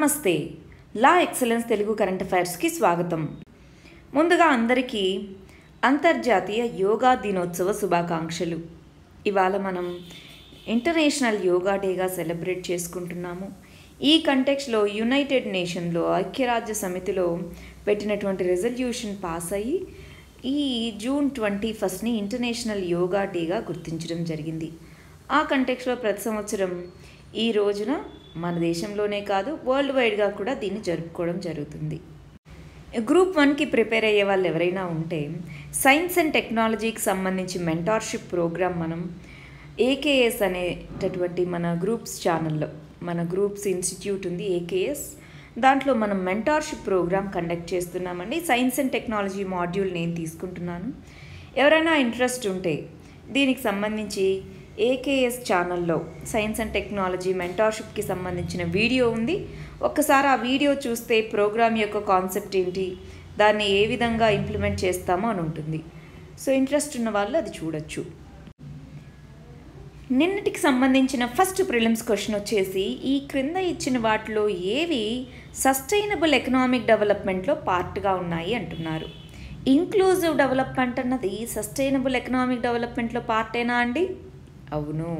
నమస్తే La Excellence Telugu current అఫైర్స్కి స్వాగతం ముందుగా అందరికీ అంతర్జాతీయ యోగా దినోత్సవ శుభాకాంక్షలు ఇవాళ మనం ఇంటర్నేషనల్ యోగా డేగా సెలబ్రేట్ చేసుకుంటున్నాము ఈ కంటెక్స్లో యునైటెడ్ నేషన్లో ఐక్యరాజ్య సమితిలో పెట్టినటువంటి రెజల్యూషన్ పాస్ అయ్యి ఈ జూన్ ట్వంటీ ఫస్ట్ని ఇంటర్నేషనల్ యోగా డేగా గుర్తించడం జరిగింది ఆ కంటెక్స్లో ప్రతి సంవత్సరం ఈ రోజున మన దేశంలోనే కాదు వరల్డ్ వైడ్గా కూడా దీన్ని జరుపుకోవడం జరుగుతుంది గ్రూప్ వన్కి ప్రిపేర్ అయ్యే వాళ్ళు ఎవరైనా ఉంటే సైన్స్ అండ్ టెక్నాలజీకి సంబంధించి మెంటార్షిప్ ప్రోగ్రామ్ మనం ఏకేఎస్ అనేటటువంటి మన గ్రూప్స్ ఛానల్లో మన గ్రూప్స్ ఇన్స్టిట్యూట్ ఉంది ఏకేఎస్ దాంట్లో మనం మెంటార్షిప్ ప్రోగ్రామ్ కండక్ట్ చేస్తున్నామండి సైన్స్ అండ్ టెక్నాలజీ మాడ్యూల్ నేను తీసుకుంటున్నాను ఎవరైనా ఇంట్రెస్ట్ ఉంటే దీనికి సంబంధించి ఏకేఎస్ ఛానల్లో సైన్స్ అండ్ టెక్నాలజీ మెంటార్షిప్కి సంబంధించిన వీడియో ఉంది ఒక్కసారి ఆ వీడియో చూస్తే ప్రోగ్రామ్ యొక్క కాన్సెప్ట్ ఏంటి దాన్ని ఏ విధంగా ఇంప్లిమెంట్ చేస్తామో అని ఉంటుంది సో ఇంట్రెస్ట్ ఉన్న వాళ్ళు అది చూడొచ్చు నిన్నటికి సంబంధించిన ఫస్ట్ ప్రిలిమ్స్ క్వశ్చన్ వచ్చేసి ఈ క్రింద ఇచ్చిన వాటిలో ఏవి సస్టైనబుల్ ఎకనామిక్ డెవలప్మెంట్లో పార్ట్గా ఉన్నాయి అంటున్నారు ఇంక్లూజివ్ డెవలప్మెంట్ అన్నది సస్టైనబుల్ ఎకనామిక్ డెవలప్మెంట్లో పార్టేనా అండి అవును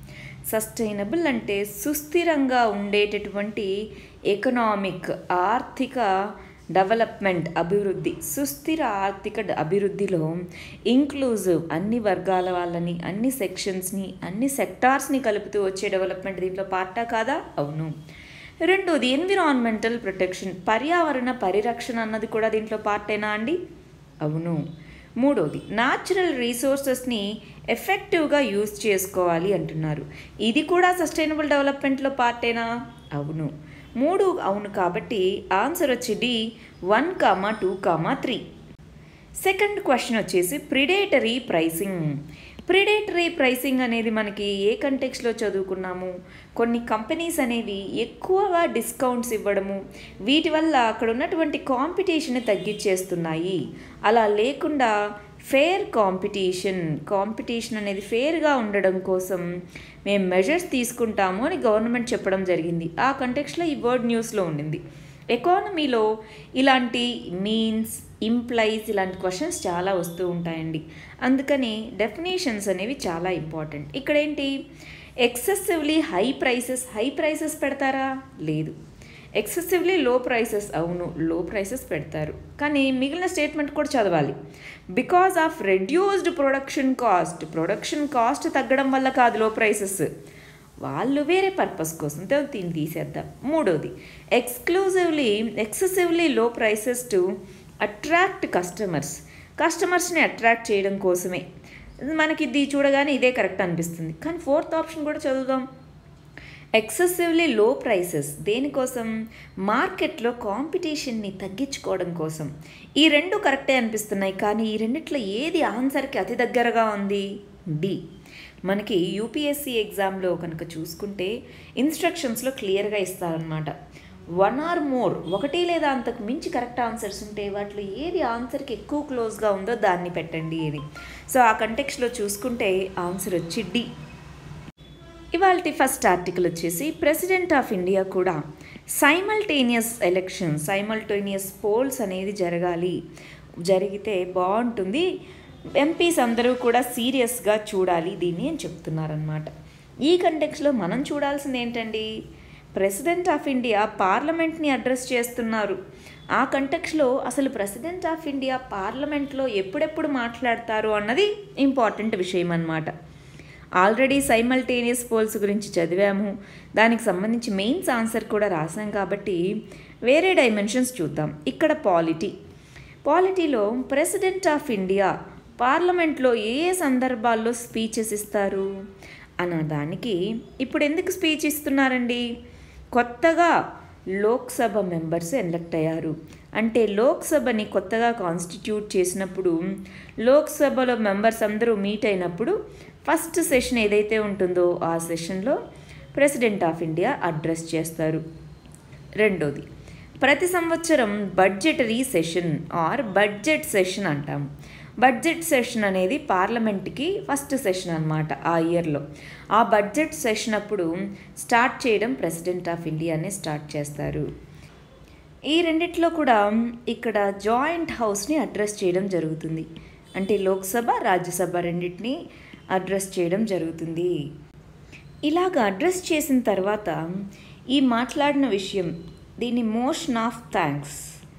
సస్టైనబుల్ అంటే సుస్థిరంగా ఉండేటటువంటి ఎకనామిక్ ఆర్థిక డెవలప్మెంట్ అభివృద్ధి సుస్థిర ఆర్థిక అభివృద్ధిలో ఇంక్లూజివ్ అన్ని వర్గాల వాళ్ళని అన్ని సెక్షన్స్ని అన్ని సెక్టార్స్ని కలుపుతూ వచ్చే డెవలప్మెంట్ దీంట్లో పార్టా కాదా అవును రెండోది ఎన్విరాన్మెంటల్ ప్రొటెక్షన్ పర్యావరణ పరిరక్షణ అన్నది కూడా దీంట్లో పార్టేనా అండి అవును మూడోది న్యాచురల్ రీసోర్సెస్ని ఎఫెక్టివ్గా యూజ్ చేసుకోవాలి అంటున్నారు ఇది కూడా సస్టైనబుల్ డెవలప్మెంట్లో పార్టేనా అవును మూడు అవును కాబట్టి ఆన్సర్ వచ్చి D one comma two comma three second question వచ్చేసి ప్రిడేటరీ ప్రైసింగ్ ప్రిడేటరీ ప్రైసింగ్ అనేది మనకి ఏ కంటెక్స్లో చదువుకున్నాము కొన్ని కంపెనీస్ అనేవి ఎక్కువగా డిస్కౌంట్స్ ఇవ్వడము వీటి వల్ల అక్కడ ఉన్నటువంటి కాంపిటీషన్ తగ్గించేస్తున్నాయి అలా లేకుండా ఫేర్ కాంపిటీషన్ కాంపిటీషన్ అనేది ఫేర్గా ఉండడం కోసం మేము మెజర్స్ తీసుకుంటాము అని గవర్నమెంట్ చెప్పడం జరిగింది ఆ కంటెక్స్లో ఈ వర్డ్ న్యూస్లో ఉండింది ఎకానమీలో ఇలాంటి మీన్స్ ఇంప్లైస్ ఇలాంటి క్వశ్చన్స్ చాలా వస్తూ ఉంటాయండి అందుకని డెఫినేషన్స్ అనేవి చాలా ఇంపార్టెంట్ ఇక్కడ ఏంటి excessively high prices high prices పెడతారా లేదు ఎక్సెసివ్లీ లో ప్రైసెస్ అవును లో ప్రైసెస్ పెడతారు కానీ మిగిలిన స్టేట్మెంట్ కూడా చదవాలి because of reduced production cost production cost తగ్గడం వల్ల కాదు లో ప్రైసెస్ వాళ్ళు వేరే పర్పస్ కోసం దీన్ని తీసేద్దాం మూడోది exclusively excessively low prices to attract customers కస్టమర్స్ని అట్రాక్ట్ చేయడం కోసమే మనకి ఇది చూడగానే ఇదే కరెక్ట్ అనిపిస్తుంది కానీ ఫోర్త్ ఆప్షన్ కూడా చదువుదాం ఎక్సెసివ్లీ లో ప్రైసెస్ దేనికోసం మార్కెట్లో కాంపిటీషన్ని తగ్గించుకోవడం కోసం ఈ రెండు కరెక్టే అనిపిస్తున్నాయి కానీ ఈ రెండిట్లో ఏది ఆన్సర్కి అతి దగ్గరగా ఉంది డి మనకి యూపీఎస్సీ ఎగ్జామ్లో కనుక చూసుకుంటే ఇన్స్ట్రక్షన్స్లో క్లియర్గా ఇస్తారనమాట వన్ ఆర్ మోర్ ఒకటి లేదా అంతకు మించి కరెక్ట్ ఆన్సర్స్ ఉంటే వాటిలో ఏది ఆన్సర్కి ఎక్కువ క్లోజ్గా ఉందో దాన్ని పెట్టండి అని సో ఆ కంటెక్స్లో చూసుకుంటే ఆన్సర్ వచ్చి డి ఇవాళ ఫస్ట్ ఆర్టికల్ వచ్చేసి ప్రెసిడెంట్ ఆఫ్ ఇండియా కూడా సైమల్టేనియస్ ఎలక్షన్ సైమల్టేనియస్ పోల్స్ అనేది జరగాలి జరిగితే బాగుంటుంది ఎంపీస్ అందరూ కూడా సీరియస్గా చూడాలి దీన్ని అని చెప్తున్నారనమాట ఈ కంటెక్స్లో మనం చూడాల్సింది ఏంటండి ప్రెసిడెంట్ ఆఫ్ ఇండియా పార్లమెంట్ని అడ్రస్ చేస్తున్నారు ఆ కంటెక్స్లో అసలు ప్రెసిడెంట్ ఆఫ్ ఇండియా పార్లమెంట్లో ఎప్పుడెప్పుడు మాట్లాడతారు అన్నది ఇంపార్టెంట్ విషయం అన్నమాట ఆల్రెడీ సైమల్టేనియస్ పోల్స్ గురించి చదివాము దానికి సంబంధించి మెయిన్స్ ఆన్సర్ కూడా రాసాం కాబట్టి వేరే డైమెన్షన్స్ చూద్దాం ఇక్కడ పాలిటీ పాలిటీలో ప్రెసిడెంట్ ఆఫ్ ఇండియా పార్లమెంట్లో ఏ ఏ సందర్భాల్లో స్పీచెస్ ఇస్తారు అన్న దానికి ఇప్పుడు ఎందుకు స్పీచ్ ఇస్తున్నారండి కొత్తగా లోక్సభ మెంబర్స్ ఎలక్ట్ అయ్యారు అంటే లోక్సభని కొత్తగా కాన్స్టిట్యూట్ చేసినప్పుడు లోక్సభలో మెంబర్స్ అందరూ మీట్ అయినప్పుడు ఫస్ట్ సెషన్ ఏదైతే ఉంటుందో ఆ సెషన్లో ప్రెసిడెంట్ ఆఫ్ ఇండియా అడ్రస్ చేస్తారు రెండోది ప్రతి సంవత్సరం budgetary session or budget session అంటాం బడ్జెట్ సెషన్ అనేది పార్లమెంట్కి ఫస్ట్ సెషన్ అనమాట ఆ ఇయర్లో ఆ బడ్జెట్ సెషన్ అప్పుడు స్టార్ట్ చేయడం ప్రెసిడెంట్ ఆఫ్ ఇండియానే స్టార్ట్ చేస్తారు ఈ రెండిట్లో కూడా ఇక్కడ జాయింట్ హౌస్ని అడ్రస్ చేయడం జరుగుతుంది అంటే లోక్సభ రాజ్యసభ రెండింటిని అడ్రస్ చేయడం జరుగుతుంది ఇలాగ అడ్రస్ చేసిన తర్వాత ఈ మాట్లాడిన విషయం దీని motion of thanks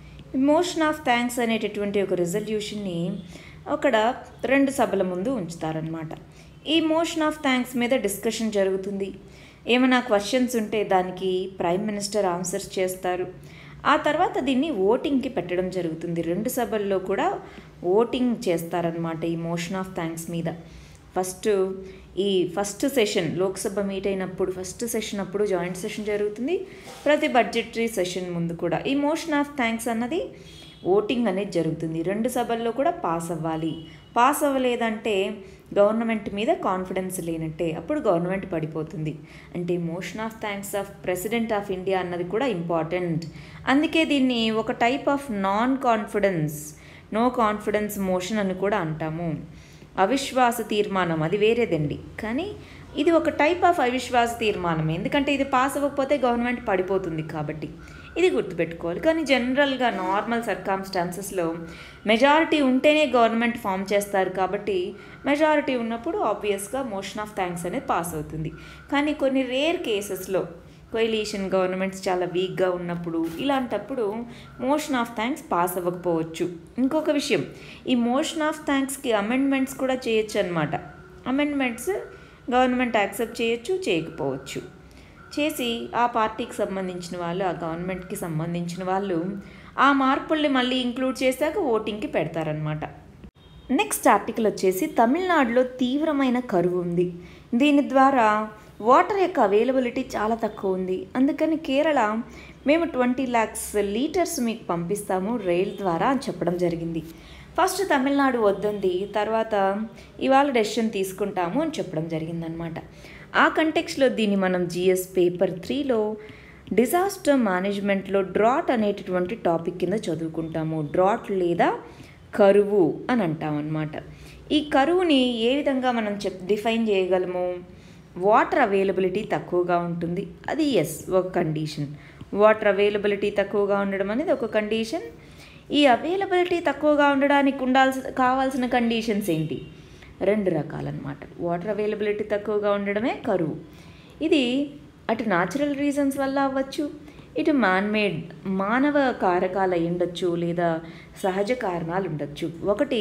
motion of thanks అనేటటువంటి ఒక రిజల్యూషన్ని అక్కడ రెండు సభల ముందు ఉంచుతారనమాట ఈ మోషన్ ఆఫ్ థ్యాంక్స్ మీద డిస్కషన్ జరుగుతుంది ఏమైనా క్వశ్చన్స్ ఉంటే దానికి ప్రైమ్ మినిస్టర్ ఆన్సర్స్ చేస్తారు ఆ తర్వాత దీన్ని ఓటింగ్కి పెట్టడం జరుగుతుంది రెండు సభల్లో కూడా ఓటింగ్ చేస్తారనమాట ఈ మోషన్ ఆఫ్ థ్యాంక్స్ మీద ఫస్ట్ ఈ ఫస్ట్ సెషన్ లోక్సభ మీట్ అయినప్పుడు ఫస్ట్ సెషన్ అప్పుడు జాయింట్ సెషన్ జరుగుతుంది ప్రతి బడ్జెటరీ సెషన్ ముందు కూడా ఈ మోషన్ ఆఫ్ థ్యాంక్స్ అన్నది ఓటింగ్ అనేది జరుగుతుంది రెండు సభల్లో కూడా పాస్ అవ్వాలి పాస్ అవ్వలేదంటే గవర్నమెంట్ మీద కాన్ఫిడెన్స్ లేనట్టే అప్పుడు గవర్నమెంట్ పడిపోతుంది అంటే motion of thanks of president of India అన్నది కూడా ఇంపార్టెంట్ అందుకే దీన్ని ఒక type of non confidence no confidence motion అని కూడా అంటాము అవిశ్వాస తీర్మానం అది వేరేదండి కానీ ఇది ఒక టైప్ ఆఫ్ అవిశ్వాస తీర్మానం ఎందుకంటే ఇది పాస్ అవ్వకపోతే గవర్నమెంట్ పడిపోతుంది కాబట్టి ఇది గుర్తుపెట్టుకోవాలి కానీ జనరల్గా నార్మల్ సర్కామ్స్టాన్సెస్లో మెజారిటీ ఉంటేనే గవర్నమెంట్ ఫామ్ చేస్తారు కాబట్టి మెజారిటీ ఉన్నప్పుడు ఆబ్వియస్గా మోషన్ ఆఫ్ థ్యాంక్స్ అనేది పాస్ అవుతుంది కానీ కొన్ని రేర్ కేసెస్లో కొయిలీషన్ గవర్నమెంట్స్ చాలా వీక్గా ఉన్నప్పుడు ఇలాంటప్పుడు మోషన్ ఆఫ్ థ్యాంక్స్ పాస్ అవ్వకపోవచ్చు ఇంకొక విషయం ఈ మోషన్ ఆఫ్ థ్యాంక్స్కి అమెండ్మెంట్స్ కూడా చేయొచ్చు అనమాట అమెండ్మెంట్స్ గవర్నమెంట్ యాక్సెప్ట్ చేయొచ్చు చేయకపోవచ్చు చేసి ఆ పార్టీకి సంబంధించిన వాళ్ళు ఆ గవర్నమెంట్కి సంబంధించిన వాళ్ళు ఆ మార్పుల్ని మళ్ళీ ఇంక్లూడ్ చేశాక ఓటింగ్కి పెడతారనమాట నెక్స్ట్ ఆర్టికల్ వచ్చేసి తమిళనాడులో తీవ్రమైన కరువు ఉంది దీని ద్వారా వాటర్ యొక్క అవైలబిలిటీ చాలా తక్కువ ఉంది అందుకని కేరళ మేము ట్వంటీ ల్యాక్స్ లీటర్స్ మీకు పంపిస్తాము రైల్ ద్వారా అని చెప్పడం జరిగింది ఫస్ట్ తమిళనాడు వద్దంది తర్వాత ఇవాళ డెసిషన్ తీసుకుంటాము అని చెప్పడం జరిగిందనమాట ఆ కంటెక్స్లో దీన్ని మనం జిఎస్ పేపర్ త్రీలో డిజాస్టర్ మేనేజ్మెంట్లో డ్రాట్ అనేటటువంటి టాపిక్ కింద చదువుకుంటాము డ్రాట్ లేదా కరువు అని అంటాం అనమాట ఈ కరువుని ఏ విధంగా మనం చెప్ డిఫైన్ చేయగలము వాటర్ అవైలబిలిటీ తక్కువగా ఉంటుంది అది ఎస్ ఒక కండిషన్ వాటర్ అవైలబిలిటీ తక్కువగా ఉండడం అనేది ఒక కండిషన్ ఈ అవైలబిలిటీ తక్కువగా ఉండడానికి ఉండాల్సిన కావాల్సిన కండిషన్స్ ఏంటి రెండు రకాలన్నమాట వాటర్ అవైలబిలిటీ తక్కువగా ఉండడమే కరువు ఇది అటు న్యాచురల్ రీజన్స్ వల్ల అవ్వచ్చు ఇటు మ్యాన్మేడ్ మానవ కారకాలు ఉండొచ్చు లేదా సహజ కారణాలు ఉండొచ్చు ఒకటి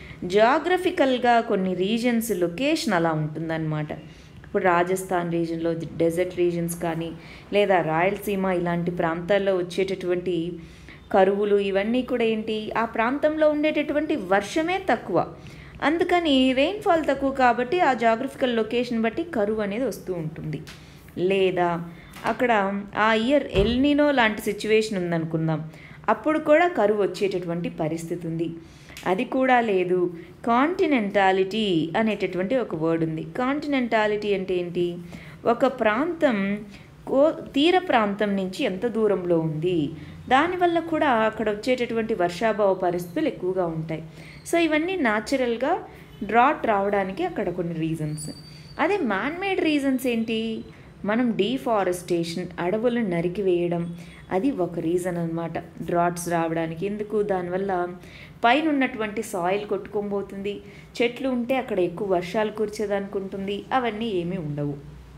జాగ్రఫికల్గా కొన్ని రీజన్స్ లొకేషన్ అలా ఉంటుందన్నమాట ఇప్పుడు రాజస్థాన్ రీజన్లో డెజర్ట్ రీజన్స్ కానీ లేదా రాయలసీమ ఇలాంటి ప్రాంతాల్లో వచ్చేటటువంటి కరువులు ఇవన్నీ కూడా ఏంటి ఆ ప్రాంతంలో ఉండేటటువంటి వర్షమే తక్కువ అందుకని రెయిన్ఫాల్ తక్కువ కాబట్టి ఆ జాగ్రఫికల్ లొకేషన్ బట్టి కరువు అనేది వస్తూ ఉంటుంది లేదా అక్కడ ఆ ఇయర్ ఎల్నినో లాంటి సిచ్యువేషన్ ఉందనుకుందాం అప్పుడు కూడా కరువు వచ్చేటటువంటి పరిస్థితి ఉంది అది కూడా లేదు కాంటినెంటాలిటీ అనేటటువంటి ఒక వర్డ్ ఉంది కాంటినెంటాలిటీ అంటే ఏంటి ఒక ప్రాంతం కో తీర ప్రాంతం నుంచి ఎంత దూరంలో ఉంది దానివల్ల కూడా అక్కడ వచ్చేటటువంటి వర్షాభావ పరిస్థితులు ఎక్కువగా ఉంటాయి సో ఇవన్నీ న్యాచురల్గా డ్రాట్ రావడానికి అక్కడ కొన్ని రీజన్స్ అదే మ్యాన్మేడ్ రీజన్స్ ఏంటి మనం డీఫారెస్టేషన్ అడవులను నరికివేయడం అది ఒక రీజన్ అనమాట డ్రాట్స్ రావడానికి ఎందుకు దానివల్ల పైన ఉన్నటువంటి సాయిల్ కొట్టుకోబోతుంది చెట్లు ఉంటే అక్కడ ఎక్కువ వర్షాలు కురిచేదానికి ఉంటుంది అవన్నీ ఏమీ ఉండవు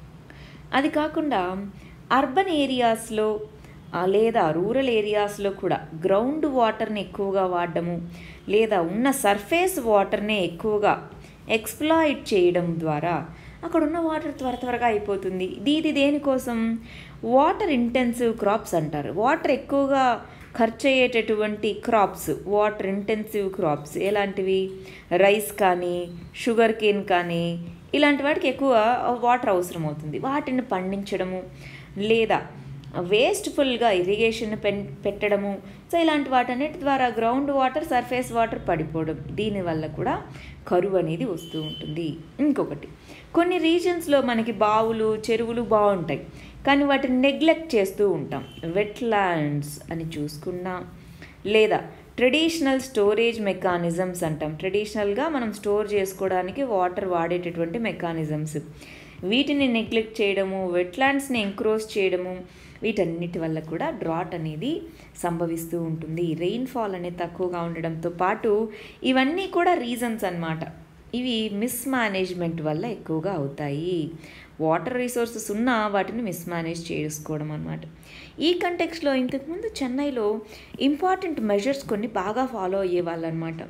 అది కాకుండా అర్బన్ ఏరియాస్లో లేదా రూరల్ ఏరియాస్లో కూడా గ్రౌండ్ వాటర్ని ఎక్కువగా వాడడము లేదా ఉన్న సర్ఫేస్ వాటర్నే ఎక్కువగా ఎక్స్ప్లాయిట్ చేయడం ద్వారా అక్కడ ఉన్న వాటర్ త్వర త్వరగా అయిపోతుంది ఇది దేనికోసం వాటర్ ఇంటెన్సివ్ క్రాప్స్ అంటారు వాటర్ ఎక్కువగా ఖర్చు అయ్యేటటువంటి క్రాప్స్ వాటర్ ఇంటెన్సివ్ క్రాప్స్ ఎలాంటివి రైస్ కానీ షుగర్ కేన్ కానీ ఇలాంటి వాటికి ఎక్కువ వాటర్ అవసరం అవుతుంది వాటిని పండించడము లేదా వేస్ట్ఫుల్గా ఇరిగేషన్ పెన్ పెట్టడము సో ఇలాంటి వాటన్నిటి ద్వారా గ్రౌండ్ వాటర్ సర్ఫేస్ వాటర్ పడిపోవడం దీనివల్ల కూడా కరువు అనేది వస్తూ ఉంటుంది ఇంకొకటి కొన్ని రీజన్స్లో మనకి బావులు చెరువులు బాగుంటాయి కానీ వాటిని నెగ్లెక్ట్ చేస్తూ ఉంటాం వెట్ ల్యాండ్స్ అని చూసుకున్నా లేదా ట్రెడిషనల్ స్టోరేజ్ మెకానిజమ్స్ అంటాం ట్రెడిషనల్గా మనం స్టోర్ చేసుకోవడానికి వాటర్ వాడేటటువంటి మెకానిజమ్స్ వీటిని నెగ్లెక్ట్ చేయడము వెట్లాండ్స్ని ఎంక్రోజ్ చేయడము వీటన్నిటి వల్ల కూడా డ్రాట్ అనేది సంభవిస్తూ ఉంటుంది రెయిన్ఫాల్ అనేది తక్కువగా ఉండడంతో పాటు ఇవన్నీ కూడా రీజన్స్ అన్నమాట ఇవి మిస్మేనేజ్మెంట్ వల్ల ఎక్కువగా అవుతాయి వాటర్ రిసోర్సెస్ ఉన్నా వాటిని మిస్మేనేజ్ చేసుకోవడం అనమాట ఈ కంటెక్స్లో ఇంతకుముందు చెన్నైలో ఇంపార్టెంట్ మెజర్స్ కొన్ని బాగా ఫాలో అయ్యేవాళ్ళు అనమాట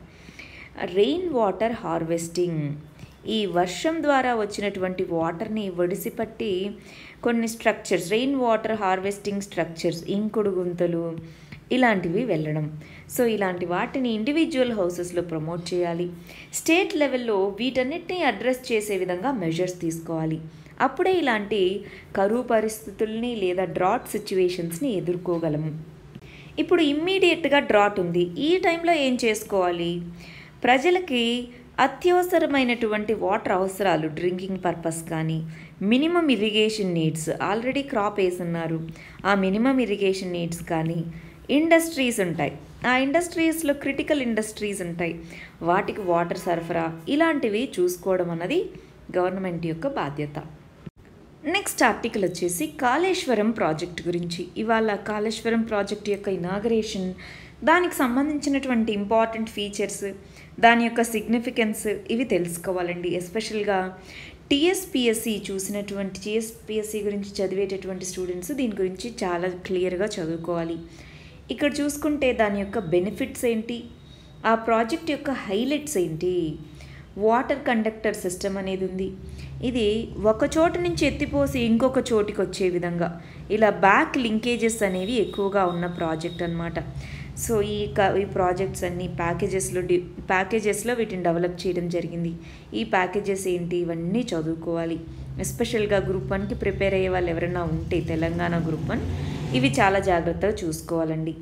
రెయిన్ వాటర్ హార్వెస్టింగ్ ఈ వర్షం ద్వారా వచ్చినటువంటి వాటర్ని ఒడిసిపట్టి కొన్ని structures rain water harvesting structures ఇంకుడు గుంతలు ఇలాంటివి వెళ్ళడం సో ఇలాంటి వాటిని ఇండివిజువల్ హౌసెస్లో ప్రమోట్ చేయాలి స్టేట్ లెవెల్లో వీటన్నిటిని అడ్రస్ చేసే విధంగా మెజర్స్ తీసుకోవాలి అప్పుడే ఇలాంటి కరువు పరిస్థితుల్ని లేదా డ్రాట్ సిచ్యువేషన్స్ని ఎదుర్కోగలము ఇప్పుడు ఇమ్మీడియట్గా డ్రాట్ ఉంది ఈ టైంలో ఏం చేసుకోవాలి ప్రజలకి అత్యవసరమైనటువంటి వాటర్ అవసరాలు డ్రింకింగ్ పర్పస్ కానీ minimum irrigation needs already crop వేసున్నారు ఆ మినిమం ఇరిగేషన్ నీడ్స్ కానీ ఇండస్ట్రీస్ ఉంటాయి ఆ ఇండస్ట్రీస్లో క్రిటికల్ ఇండస్ట్రీస్ ఉంటాయి వాటికి వాటర్ సరఫరా ఇలాంటివి చూసుకోవడం అన్నది గవర్నమెంట్ యొక్క బాధ్యత నెక్స్ట్ ఆర్టికల్ వచ్చేసి కాళేశ్వరం ప్రాజెక్ట్ గురించి ఇవాళ కాళేశ్వరం ప్రాజెక్ట్ యొక్క ఇనాగరేషన్ దానికి సంబంధించినటువంటి ఇంపార్టెంట్ ఫీచర్స్ దాని యొక్క సిగ్నిఫికెన్స్ ఇవి తెలుసుకోవాలండి ఎస్పెషల్గా టీఎస్పిఎస్సి చూసినటువంటి టీఎస్పిఎస్సి గురించి చదివేటటువంటి స్టూడెంట్స్ దీని గురించి చాలా క్లియర్గా చదువుకోవాలి ఇక్కడ చూసుకుంటే దాని యొక్క బెనిఫిట్స్ ఏంటి ఆ ప్రాజెక్ట్ యొక్క హైలైట్స్ ఏంటి వాటర్ కండక్టర్ సిస్టమ్ అనేది ఉంది ఇది ఒక చోటు నుంచి ఎత్తిపోసి ఇంకొక చోటికి వచ్చే విధంగా ఇలా బ్యాక్ లింకేజెస్ అనేవి ఎక్కువగా ఉన్న ప్రాజెక్ట్ అనమాట సో ఈ క ఈ ప్రాజెక్ట్స్ అన్ని ప్యాకేజెస్లో డి ప్యాకేజెస్లో వీటిని డెవలప్ చేయడం జరిగింది ఈ ప్యాకేజెస్ ఏంటి ఇవన్నీ చదువుకోవాలి ఎస్పెషల్గా గ్రూప్ వన్కి ప్రిపేర్ అయ్యే వాళ్ళు ఎవరైనా ఉంటే తెలంగాణ గ్రూప్ వన్ ఇవి చాలా జాగ్రత్తగా చూసుకోవాలండి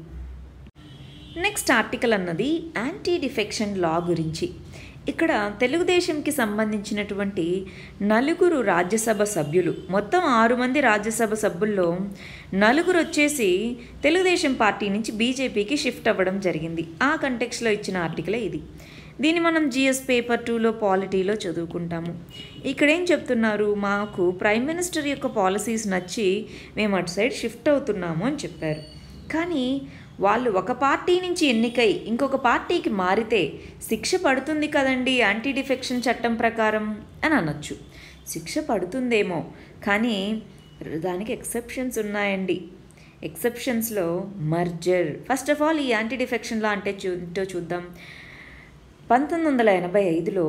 నెక్స్ట్ ఆర్టికల్ అన్నది యాంటీ డిఫెక్షన్ లా గురించి ఇక్కడ తెలుగుదేశంకి సంబంధించినటువంటి నలుగురు రాజ్యసభ సభ్యులు మొత్తం ఆరు మంది రాజ్యసభ సభ్యుల్లో నలుగురు వచ్చేసి తెలుగుదేశం పార్టీ నుంచి బీజేపీకి షిఫ్ట్ అవ్వడం జరిగింది ఆ కంటెక్స్లో ఇచ్చిన ఆర్టికలే ఇది దీన్ని మనం జిఎస్ పేపర్ టూలో పాలిటీలో చదువుకుంటాము ఇక్కడ ఏం చెప్తున్నారు మాకు ప్రైమ్ మినిస్టర్ యొక్క పాలసీస్ నచ్చి మేము అటు సైడ్ షిఫ్ట్ అవుతున్నాము అని చెప్పారు కానీ వాళ్ళు ఒక పార్టీ నుంచి ఎన్నికై ఇంకొక పార్టీకి మారితే శిక్ష పడుతుంది కదండి యాంటీ డిఫెక్షన్ చట్టం ప్రకారం అని అనొచ్చు శిక్ష పడుతుందేమో కానీ దానికి ఎక్సెప్షన్స్ ఉన్నాయండి ఎక్సెప్షన్స్లో మర్జర్ ఫస్ట్ ఆఫ్ ఆల్ ఈ యాంటీ డిఫెక్షన్ లా అంటే చూ చూద్దాం పంతొమ్మిది వందల ఎనభై ఐదులో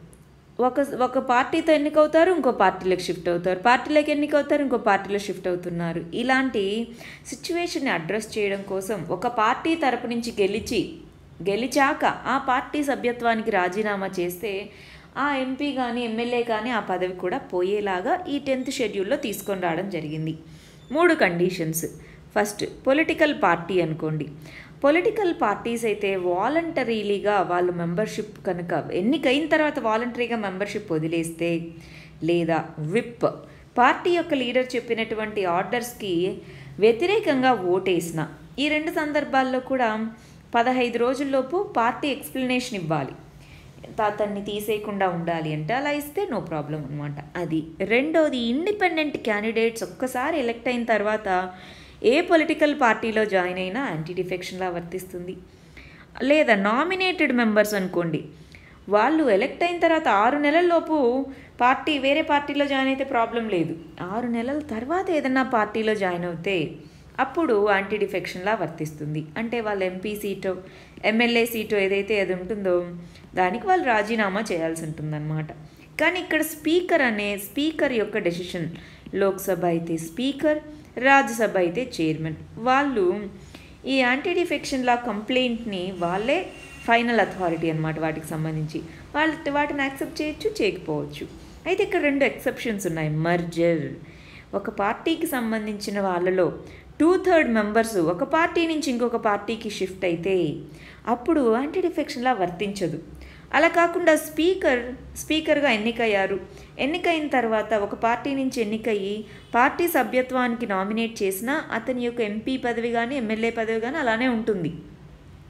ఒక ఒక పార్టీతో ఎన్నికవుతారు ఇంకో పార్టీలోకి షిఫ్ట్ అవుతారు పార్టీలోకి ఎన్నికవుతారు ఇంకో పార్టీలో షిఫ్ట్ అవుతున్నారు ఇలాంటి సిచ్యువేషన్ని అడ్రస్ చేయడం కోసం ఒక పార్టీ తరపు నుంచి గెలిచి గెలిచాక ఆ పార్టీ సభ్యత్వానికి రాజీనామా చేస్తే ఆ ఎంపీ కానీ ఎమ్మెల్యే కానీ ఆ పదవి కూడా పోయేలాగా ఈ టెన్త్ షెడ్యూల్లో తీసుకొని రావడం జరిగింది మూడు కండిషన్స్ ఫస్ట్ పొలిటికల్ పార్టీ అనుకోండి పొలిటికల్ పార్టీస్ అయితే వాలంటరీలీగా వాళ్ళు మెంబర్షిప్ కనుక ఎన్నికైన తర్వాత వాలంటరీగా మెంబర్షిప్ వదిలేస్తే లేదా విప్ పార్టీ యొక్క లీడర్ చెప్పినటువంటి ఆర్డర్స్కి వ్యతిరేకంగా ఓటేసిన ఈ రెండు సందర్భాల్లో కూడా పదహైదు రోజుల్లోపు పార్టీ ఎక్స్ప్లెనేషన్ ఇవ్వాలి అతన్ని తీసేయకుండా ఉండాలి అంటే అలా ఇస్తే నో ప్రాబ్లం అనమాట అది రెండోది ఇండిపెండెంట్ క్యాండిడేట్స్ ఒక్కసారి ఎలక్ట్ అయిన తర్వాత ఏ పొలిటికల్ పార్టీలో జాయిన్ అయినా యాంటీ డిఫెక్షన్లా వర్తిస్తుంది లేదా నామినేటెడ్ మెంబర్స్ అనుకోండి వాళ్ళు ఎలక్ట్ అయిన తర్వాత ఆరు నెలల్లోపు పార్టీ వేరే పార్టీలో జాయిన్ అయితే ప్రాబ్లం లేదు ఆరు నెలల తర్వాత ఏదన్నా పార్టీలో జాయిన్ అవుతే అప్పుడు యాంటీ డిఫెక్షన్లా వర్తిస్తుంది అంటే వాళ్ళ ఎంపీ సీటో ఎమ్మెల్యే సీటో ఏదైతే అది ఉంటుందో దానికి వాళ్ళు రాజీనామా చేయాల్సి ఉంటుందన్నమాట కానీ ఇక్కడ స్పీకర్ అనే స్పీకర్ యొక్క డెసిషన్ లోక్సభ అయితే స్పీకర్ రాజ్యసభ అయితే చైర్మన్ వాళ్ళు ఈ యాంటీ డిఫెక్షన్ లా కంప్లైంట్ని వాళ్ళే ఫైనల్ అథారిటీ అనమాట వాటికి సంబంధించి వాళ్ళు వాటిని యాక్సెప్ట్ చేయొచ్చు చేయకపోవచ్చు అయితే ఇక్కడ రెండు ఎక్సెప్షన్స్ ఉన్నాయి మర్జర్ ఒక పార్టీకి సంబంధించిన వాళ్ళలో టూ థర్డ్ మెంబర్స్ ఒక పార్టీ నుంచి ఇంకొక పార్టీకి షిఫ్ట్ అయితే అప్పుడు యాంటీ డిఫెక్షన్లా వర్తించదు అలా కాకుండా స్పీకర్ స్పీకర్గా ఎన్నికయ్యారు ఎన్నికైన తర్వాత ఒక పార్టీ నుంచి ఎన్నికయ్యి పార్టీ సభ్యత్వానికి నామినేట్ చేసినా అతని యొక్క ఎంపీ పదవి కానీ ఎమ్మెల్యే పదవి కానీ అలానే ఉంటుంది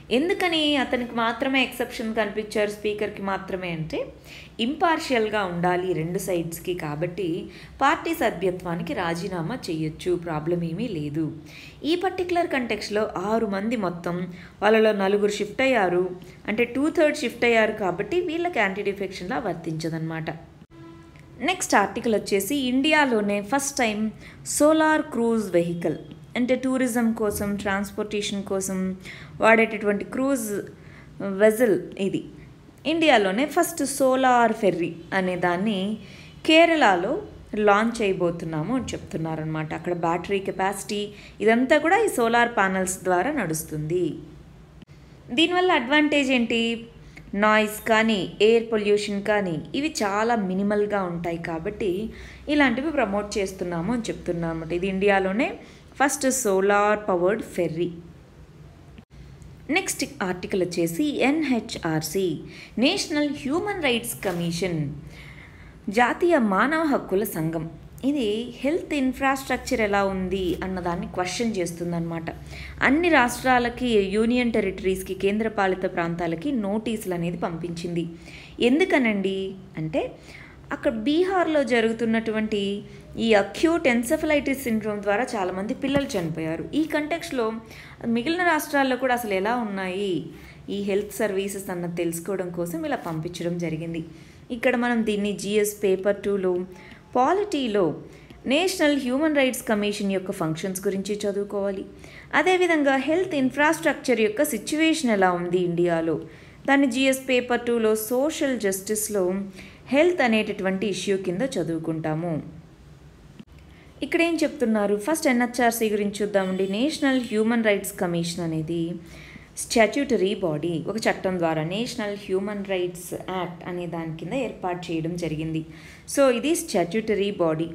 ఎందుకని అతనికి మాత్రమే ఎక్సెప్షన్ కనిపించారు స్పీకర్కి మాత్రమే అంటే ఇంపార్షియల్గా ఉండాలి రెండు సైడ్స్కి కాబట్టి పార్టీ సభ్యత్వానికి రాజీనామా చేయొచ్చు ప్రాబ్లం ఏమీ లేదు ఈ పర్టికులర్ కంటెక్స్లో ఆరు మంది మొత్తం వాళ్ళలో నలుగురు షిఫ్ట్ అయ్యారు అంటే టూ థర్డ్ షిఫ్ట్ అయ్యారు కాబట్టి వీళ్ళకి యాంటీ డిఫెక్షన్లా వర్తించదన్నమాట నెక్స్ట్ ఆర్టికల్ వచ్చేసి ఇండియాలోనే first time solar cruise vehicle అంటే టూరిజం కోసం ట్రాన్స్పోర్టేషన్ కోసం వాడేటటువంటి క్రూజ్ వెజల్ ఇది ఇండియాలోనే ఫస్ట్ సోలార్ ఫెర్రీ అనే దాన్ని కేరళలో లాంచ్ చేయబోతున్నాము అని చెప్తున్నారనమాట అక్కడ బ్యాటరీ కెపాసిటీ ఇదంతా కూడా ఈ సోలార్ ప్యానల్స్ ద్వారా నడుస్తుంది దీనివల్ల అడ్వాంటేజ్ ఏంటి నాయిస్ కానీ ఎయిర్ పొల్యూషన్ కానీ ఇవి చాలా మినిమల్గా ఉంటాయి కాబట్టి ఇలాంటివి ప్రమోట్ చేస్తున్నాము అని చెప్తున్నాం అనమాట ఇది ఇండియాలోనే first solar powered ferry next article వచ్చేసి NHRC national human rights commission జాతీయ మానవ హక్కుల సంఘం ఇది హెల్త్ ఇన్ఫ్రాస్ట్రక్చర్ ఎలా ఉంది అన్నదాన్ని క్వశ్చన్ చేస్తుందన్నమాట అన్ని రాష్ట్రాలకి యూనియన్ టెరిటరీస్కి కేంద్రపాలిత ప్రాంతాలకి నోటీసులు అనేది పంపించింది ఎందుకనండి అంటే అక్కడ బీహార్లో జరుగుతున్నటువంటి ఈ అక్యూట్ ఎన్సెఫలైటిస్ సిండ్రోమ్ ద్వారా చాలామంది పిల్లలు చనిపోయారు ఈ కంటెక్స్లో మిగిలిన రాష్ట్రాల్లో కూడా అసలు ఎలా ఉన్నాయి ఈ హెల్త్ సర్వీసెస్ అన్నది తెలుసుకోవడం కోసం ఇలా పంపించడం జరిగింది ఇక్కడ మనం దీన్ని జిఎస్ పేపర్ టూలో పాలిటీలో నేషనల్ హ్యూమన్ రైట్స్ కమిషన్ యొక్క ఫంక్షన్స్ గురించి చదువుకోవాలి అదేవిధంగా హెల్త్ ఇన్ఫ్రాస్ట్రక్చర్ యొక్క సిచ్యువేషన్ ఎలా ఉంది ఇండియాలో దాన్ని జిఎస్ పేపర్ టూలో సోషల్ జస్టిస్లో హెల్త్ అనేటటువంటి ఇష్యూ కింద చదువుకుంటాము ఇక్కడ ఏం చెప్తున్నారు ఫస్ట్ ఎన్హెచ్ఆర్సీ గురించి చూద్దామండి నేషనల్ హ్యూమన్ రైట్స్ కమిషన్ అనేది స్టాట్యూటరీ బాడీ ఒక చట్టం ద్వారా నేషనల్ హ్యూమన్ రైట్స్ యాక్ట్ అనే దాని కింద ఏర్పాటు చేయడం జరిగింది సో ఇది స్టాట్యూటరీ బాడీ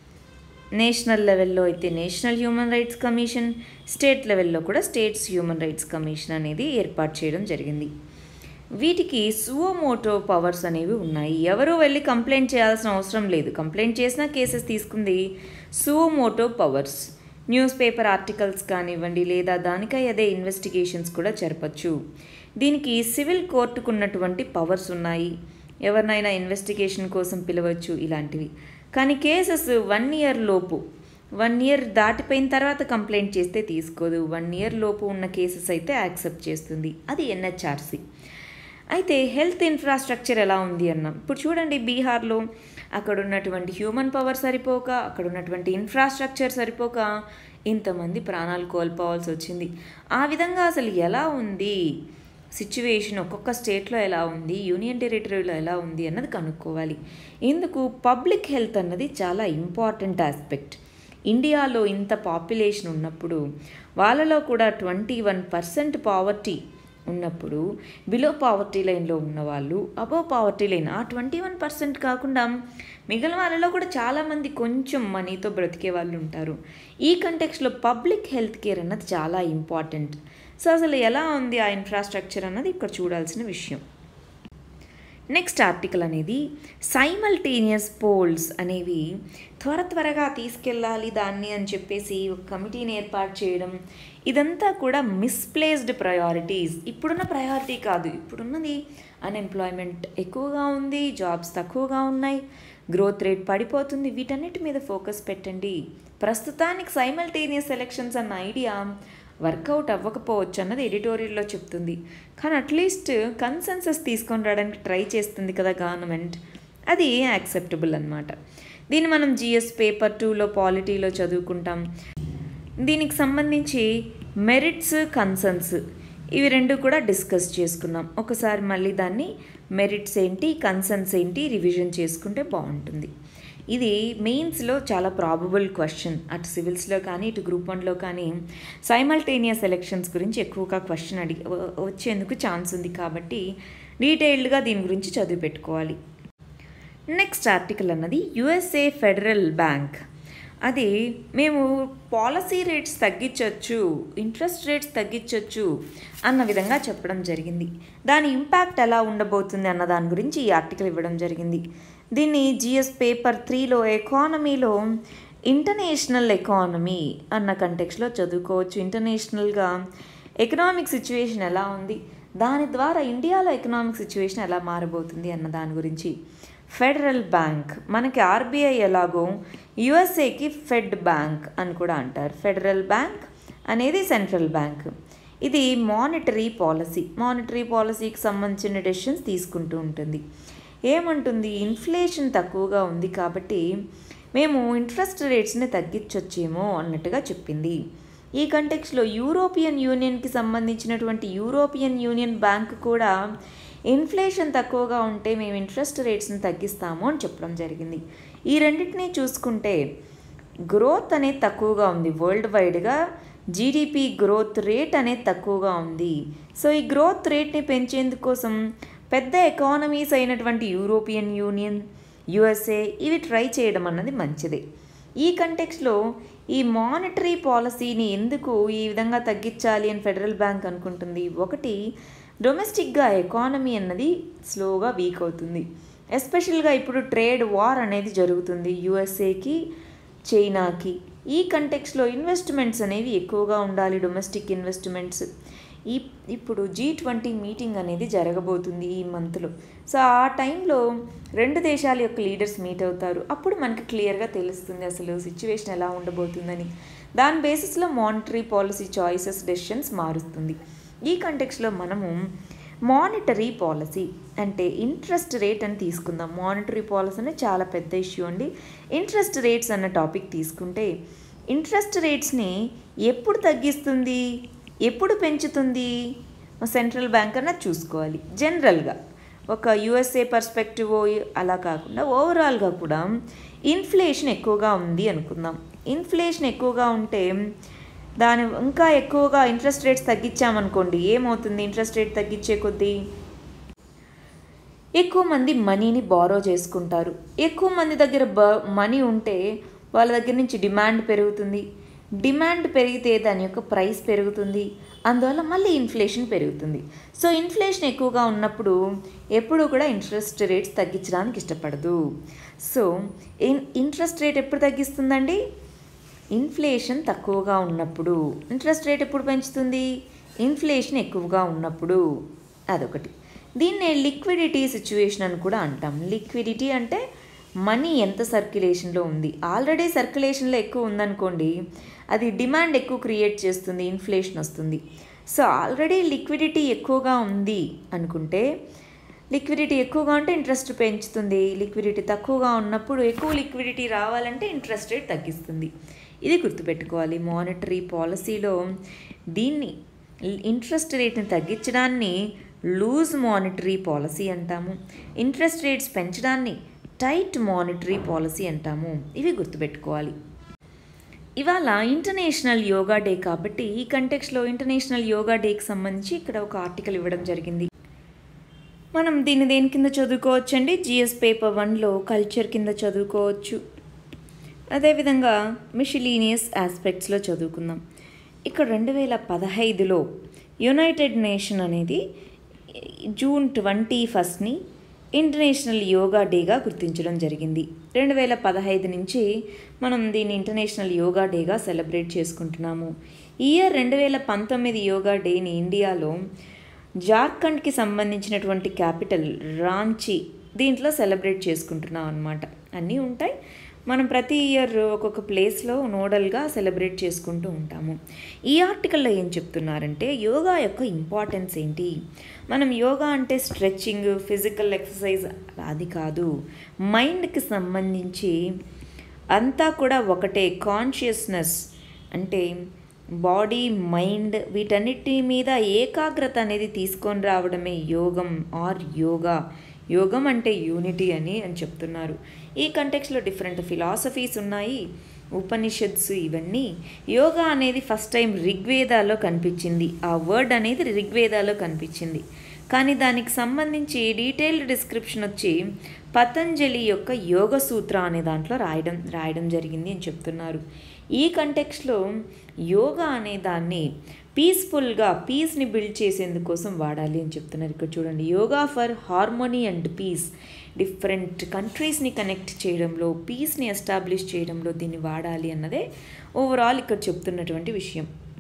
నేషనల్ లెవెల్లో అయితే national human rights commission state లెవెల్లో కూడా స్టేట్స్ హ్యూమన్ రైట్స్ కమిషన్ అనేది ఏర్పాటు చేయడం జరిగింది వీటికి సువోమోటో పవర్స్ అనేవి ఉన్నాయి ఎవరు వెళ్ళి కంప్లైంట్ చేయాల్సిన అవసరం లేదు కంప్లైంట్ చేసిన కేసెస్ తీసుకుంది suo motu powers newspaper articles కానివ్వండి లేదా దానికై అదే ఇన్వెస్టిగేషన్స్ కూడా జరపచ్చు దీనికి సివిల్ కోర్టుకు ఉన్నటువంటి పవర్స్ ఉన్నాయి ఎవరినైనా ఇన్వెస్టిగేషన్ కోసం పిలవచ్చు ఇలాంటివి కానీ కేసెస్ వన్ ఇయర్ లోపు వన్ ఇయర్ దాటిపోయిన తర్వాత కంప్లైంట్ చేస్తే తీసుకోదు వన్ ఇయర్ లోపు ఉన్న కేసెస్ అయితే యాక్సెప్ట్ చేస్తుంది అది ఎన్హెచ్ఆర్సీ అయితే హెల్త్ ఇన్ఫ్రాస్ట్రక్చర్ ఎలా ఉంది అన్నాం ఇప్పుడు చూడండి బీహార్లో అక్కడ ఉన్నటువంటి హ్యూమన్ పవర్ సరిపోక అక్కడ ఉన్నటువంటి ఇన్ఫ్రాస్ట్రక్చర్ సరిపోక ఇంతమంది ప్రాణాలు కోల్పోవాల్సి వచ్చింది ఆ విధంగా అసలు ఎలా ఉంది సిచ్యువేషన్ ఒక్కొక్క స్టేట్లో ఎలా ఉంది యూనియన్ టెరిటరీలో ఎలా ఉంది అన్నది కనుక్కోవాలి ఇందుకు పబ్లిక్ హెల్త్ అన్నది చాలా ఇంపార్టెంట్ ఆస్పెక్ట్ ఇండియాలో ఇంత పాపులేషన్ ఉన్నప్పుడు వాళ్ళలో కూడా ట్వంటీ వన్ పర్సెంట్ పావర్టీ ఉన్నప్పుడు బిలో పావర్టీ లైన్లో ఉన్నవాళ్ళు అబోవ్ పావర్టీ లైన్ ఆ ట్వంటీ వన్ పర్సెంట్ కాకుండా మిగిలిన వాళ్ళలో కూడా చాలామంది కొంచెం మనీతో బ్రతికే వాళ్ళు ఉంటారు ఈ కంటెక్స్లో పబ్లిక్ హెల్త్ కేర్ అన్నది చాలా ఇంపార్టెంట్ సో అసలు ఎలా ఉంది ఆ ఇన్ఫ్రాస్ట్రక్చర్ అన్నది ఇక్కడ చూడాల్సిన విషయం నెక్స్ట్ ఆర్టికల్ అనేది సైమల్టేనియస్ పోల్స్ అనేవి త్వర త్వరగా తీసుకెళ్ళాలి దాన్ని అని చెప్పేసి ఒక కమిటీని ఏర్పాటు చేయడం ఇదంతా కూడా మిస్ప్లేస్డ్ ప్రయారిటీస్ ఇప్పుడున్న ప్రయారిటీ కాదు ఇప్పుడున్నది అన్ఎంప్లాయ్మెంట్ ఎక్కువగా ఉంది జాబ్స్ తక్కువగా ఉన్నాయి గ్రోత్ రేట్ పడిపోతుంది వీటన్నిటి మీద ఫోకస్ పెట్టండి ప్రస్తుతానికి సైమల్టేనియస్ ఎలక్షన్స్ అన్న ఐడియా వర్కౌట్ అవ్వకపోవచ్చు అన్నది ఎడిటోరియల్లో చెప్తుంది కానీ అట్లీస్ట్ కన్సెన్సస్ తీసుకొని రావడానికి ట్రై చేస్తుంది కదా గవర్నమెంట్ అది యాక్సెప్టబుల్ అనమాట దీన్ని మనం జిఎస్ పేపర్ టూలో పాలిటీలో చదువుకుంటాం దీనికి సంబంధించి మెరిట్స్ కన్సర్న్స్ ఇవి రెండు కూడా డిస్కస్ చేసుకున్నాం ఒకసారి మళ్ళీ దాన్ని మెరిట్స్ ఏంటి కన్సర్న్స్ ఏంటి రివిజన్ చేసుకుంటే బాగుంటుంది ఇది మెయిన్స్లో చాలా ప్రాబబుల్ క్వశ్చన్ అటు సివిల్స్లో కానీ ఇటు గ్రూప్ వన్లో కానీ సైమల్టేనియస్ ఎలక్షన్స్ గురించి ఎక్కువగా క్వశ్చన్ అడిగి వచ్చేందుకు ఛాన్స్ ఉంది కాబట్టి డీటెయిల్డ్గా దీని గురించి చదివి పెట్టుకోవాలి నెక్స్ట్ ఆర్టికల్ అన్నది యుఎస్ఏ ఫెడరల్ బ్యాంక్ అది మేము పాలసీ రేట్స్ తగ్గించవచ్చు ఇంట్రెస్ట్ రేట్స్ తగ్గించవచ్చు అన్న విధంగా చెప్పడం జరిగింది దాని ఇంపాక్ట్ ఎలా ఉండబోతుంది అన్న దాని గురించి ఈ ఆర్టికల్ ఇవ్వడం జరిగింది దీన్ని జిఎస్ పేపర్ త్రీలో ఎకానమీలో ఇంటర్నేషనల్ ఎకానమీ అన్న కంటెక్స్లో చదువుకోవచ్చు ఇంటర్నేషనల్గా ఎకనామిక్ సిచ్యువేషన్ ఎలా ఉంది దాని ద్వారా ఇండియాలో ఎకనామిక్ సిచ్యువేషన్ ఎలా మారబోతుంది అన్న దాని గురించి ఫెడరల్ బ్యాంక్ మనకి ఆర్బీఐ ఎలాగో యుఎస్ఏకి ఫెడ్ బ్యాంక్ అని కూడా అంటారు ఫెడరల్ బ్యాంక్ అనేది సెంట్రల్ బ్యాంక్ ఇది మానిటరీ పాలసీ మానిటరీ పాలసీకి సంబంధించిన డెసిషన్స్ తీసుకుంటూ ఉంటుంది ఏమంటుంది ఇన్ఫ్లేషన్ తక్కువగా ఉంది కాబట్టి మేము ఇంట్రెస్ట్ రేట్స్ని తగ్గించొచ్చేమో అన్నట్టుగా చెప్పింది ఈ కంటెక్స్లో యూరోపియన్ యూనియన్కి సంబంధించినటువంటి యూరోపియన్ యూనియన్ బ్యాంక్ కూడా ఇన్ఫ్లేషన్ తక్కువగా ఉంటే మేము ఇంట్రెస్ట్ రేట్స్ని తగ్గిస్తాము అని చెప్పడం జరిగింది ఈ రెండింటినీ చూసుకుంటే గ్రోత్ అనేది తక్కువగా ఉంది వరల్డ్ వైడ్గా జీడిపి గ్రోత్ రేట్ అనేది తక్కువగా ఉంది సో ఈ గ్రోత్ రేట్ని పెంచేందుకోసం పెద్ద ఎకానమీస్ అయినటువంటి యూరోపియన్ యూనియన్ యుఎస్ఏ ఇవి ట్రై చేయడం అన్నది మంచిదే ఈ కంటెక్స్లో ఈ మానిటరీ పాలసీని ఎందుకు ఈ విధంగా తగ్గించాలి అని ఫెడరల్ బ్యాంక్ అనుకుంటుంది ఒకటి డొమెస్టిక్గా ఎకానమీ అన్నది స్లోగా వీక్ అవుతుంది ఎస్పెషల్గా ఇప్పుడు ట్రేడ్ వార్ అనేది జరుగుతుంది యుఎస్ఏకి చైనాకి ఈ కంటెక్స్లో ఇన్వెస్ట్మెంట్స్ అనేవి ఎక్కువగా ఉండాలి డొమెస్టిక్ ఇన్వెస్ట్మెంట్స్ ఈ ఇప్పుడు జీ ట్వంటీ మీటింగ్ అనేది జరగబోతుంది ఈ మంత్లో సో ఆ టైంలో రెండు దేశాల యొక్క లీడర్స్ మీట్ అవుతారు అప్పుడు మనకి క్లియర్గా తెలుస్తుంది అసలు సిచ్యువేషన్ ఎలా ఉండబోతుందని దాని బేసిస్లో మానిటరీ పాలసీ చాయిసెస్ డెసిషన్స్ మారుస్తుంది ఈ కంటెక్స్లో మనము మానిటరీ పాలసీ అంటే ఇంట్రెస్ట్ రేట్ అని తీసుకుందాం మానిటరీ పాలసీ అనేది చాలా పెద్ద ఇష్యూ అండి ఇంట్రెస్ట్ రేట్స్ అన్న టాపిక్ తీసుకుంటే ఇంట్రెస్ట్ రేట్స్ని ఎప్పుడు తగ్గిస్తుంది ఎప్పుడు పెంచుతుంది సెంట్రల్ బ్యాంక్ అన్నది చూసుకోవాలి జనరల్గా ఒక యుఎస్ఏ పర్స్పెక్టివ్ అలా కాకుండా ఓవరాల్గా కూడా ఇన్ఫ్లేషన్ ఎక్కువగా ఉంది అనుకుందాం ఇన్ఫ్లేషన్ ఎక్కువగా ఉంటే దాని ఇంకా ఎక్కువగా ఇంట్రెస్ట్ రేట్స్ తగ్గించామనుకోండి ఏమవుతుంది ఇంట్రెస్ట్ రేట్ తగ్గించే కొద్దీ ఎక్కువ మంది మనీని బారో చేసుకుంటారు ఎక్కువ మంది దగ్గర బ మనీ ఉంటే వాళ్ళ దగ్గర నుంచి డిమాండ్ పెరుగుతుంది డిమాండ్ పెరిగితే దాని యొక్క ప్రైస్ పెరుగుతుంది అందువల్ల మళ్ళీ ఇన్ఫ్లేషన్ పెరుగుతుంది సో ఇన్ఫ్లేషన్ ఎక్కువగా ఉన్నప్పుడు ఎప్పుడు కూడా ఇంట్రెస్ట్ రేట్స్ తగ్గించడానికి ఇష్టపడదు సో ఇన్ ఇంట్రెస్ట్ రేట్ ఎప్పుడు తగ్గిస్తుందండి ఇన్ఫ్లేషన్ తక్కువగా ఉన్నప్పుడు ఇంట్రెస్ట్ రేట్ ఎప్పుడు పెంచుతుంది ఇన్ఫ్లేషన్ ఎక్కువగా ఉన్నప్పుడు అదొకటి దీన్నే లిక్విడిటీ సిచ్యువేషన్ అని కూడా అంటాం లిక్విడిటీ అంటే మనీ ఎంత సర్క్యులేషన్లో ఉంది ఆల్రెడీ సర్క్యులేషన్లో ఎక్కువ ఉందనుకోండి అది డిమాండ్ ఎక్కువ క్రియేట్ చేస్తుంది ఇన్ఫ్లేషన్ వస్తుంది సో ఆల్రెడీ లిక్విడిటీ ఎక్కువగా ఉంది అనుకుంటే లిక్విడిటీ ఎక్కువగా ఉంటే ఇంట్రెస్ట్ పెంచుతుంది లిక్విడిటీ తక్కువగా ఉన్నప్పుడు ఎక్కువ లిక్విడిటీ రావాలంటే ఇంట్రెస్ట్ రేట్ తగ్గిస్తుంది ఇది గుర్తుపెట్టుకోవాలి మానిటరీ పాలసీలో దీన్ని ఇంట్రెస్ట్ రేట్ని తగ్గించడాన్ని లూజ్ మానిటరీ పాలసీ అంటాము ఇంట్రెస్ట్ రేట్స్ పెంచడాన్ని టైట్ మానిటరీ పాలసీ అంటాము ఇవి గుర్తుపెట్టుకోవాలి ఇవాళ ఇంటర్నేషనల్ యోగా డే కాబట్టి ఈ కంటెక్స్లో ఇంటర్నేషనల్ యోగా డేకి సంబంధించి ఇక్కడ ఒక ఆర్టికల్ ఇవ్వడం జరిగింది మనం దీన్ని దేని కింద చదువుకోవచ్చండి జిఎస్ పేపర్ వన్లో కల్చర్ కింద చదువుకోవచ్చు అదేవిధంగా మిషిలీనియస్ ఆస్పెక్ట్స్లో చదువుకుందాం ఇక్కడ రెండు వేల పదహైదులో యునైటెడ్ నేషన్ అనేది జూన్ ట్వంటీ ఫస్ట్ని ఇంటర్నేషనల్ యోగా డేగా గుర్తించడం జరిగింది రెండు వేల పదహైదు నుంచి మనం దీన్ని ఇంటర్నేషనల్ యోగా డేగా సెలబ్రేట్ చేసుకుంటున్నాము ఈ ఇయర్ రెండు వేల పంతొమ్మిది యోగా డేని ఇండియాలో జార్ఖండ్కి సంబంధించినటువంటి క్యాపిటల్ రాంచీ దీంట్లో సెలబ్రేట్ చేసుకుంటున్నాం అనమాట అన్నీ ఉంటాయి మనం ప్రతి ఇయర్ ఒక్కొక్క ప్లేస్లో నోడల్గా సెలబ్రేట్ చేసుకుంటూ ఉంటాము ఈ ఆర్టికల్లో ఏం చెప్తున్నారంటే యోగా యొక్క ఇంపార్టెన్స్ ఏంటి మనం యోగా అంటే స్ట్రెచ్చింగ్ ఫిజికల్ ఎక్సర్సైజ్ అది కాదు మైండ్కి సంబంధించి అంతా కూడా ఒకటే కాన్షియస్నెస్ అంటే బాడీ మైండ్ వీటన్నిటి మీద ఏకాగ్రత అనేది తీసుకొని రావడమే యోగం ఆర్ యోగా యోగం అంటే యూనిటీ అని అని చెప్తున్నారు ఈ కంటెక్స్లో డిఫరెంట్ ఫిలాసఫీస్ ఉన్నాయి ఉపనిషత్స్ ఇవన్నీ యోగా అనేది ఫస్ట్ టైం రిగ్వేదాలో కనిపించింది ఆ వర్డ్ అనేది రిగ్వేదాలో కనిపించింది కానీ దానికి సంబంధించి డీటెయిల్డ్ డిస్క్రిప్షన్ వచ్చి పతంజలి యొక్క యోగ సూత్ర అనే దాంట్లో రాయడం రాయడం జరిగింది అని చెప్తున్నారు ఈ కంటెక్స్లో యోగా అనే దాన్ని పీస్ఫుల్గా పీస్ని బిల్డ్ చేసేందుకోసం వాడాలి అని చెప్తున్నారు ఇక్కడ చూడండి yoga for harmony and peace different కంట్రీస్ని కనెక్ట్ చేయడంలో పీస్ని ఎస్టాబ్లిష్ చేయడంలో దీన్ని వాడాలి అన్నదే ఓవరాల్ ఇక్కడ చెప్తున్నటువంటి విషయం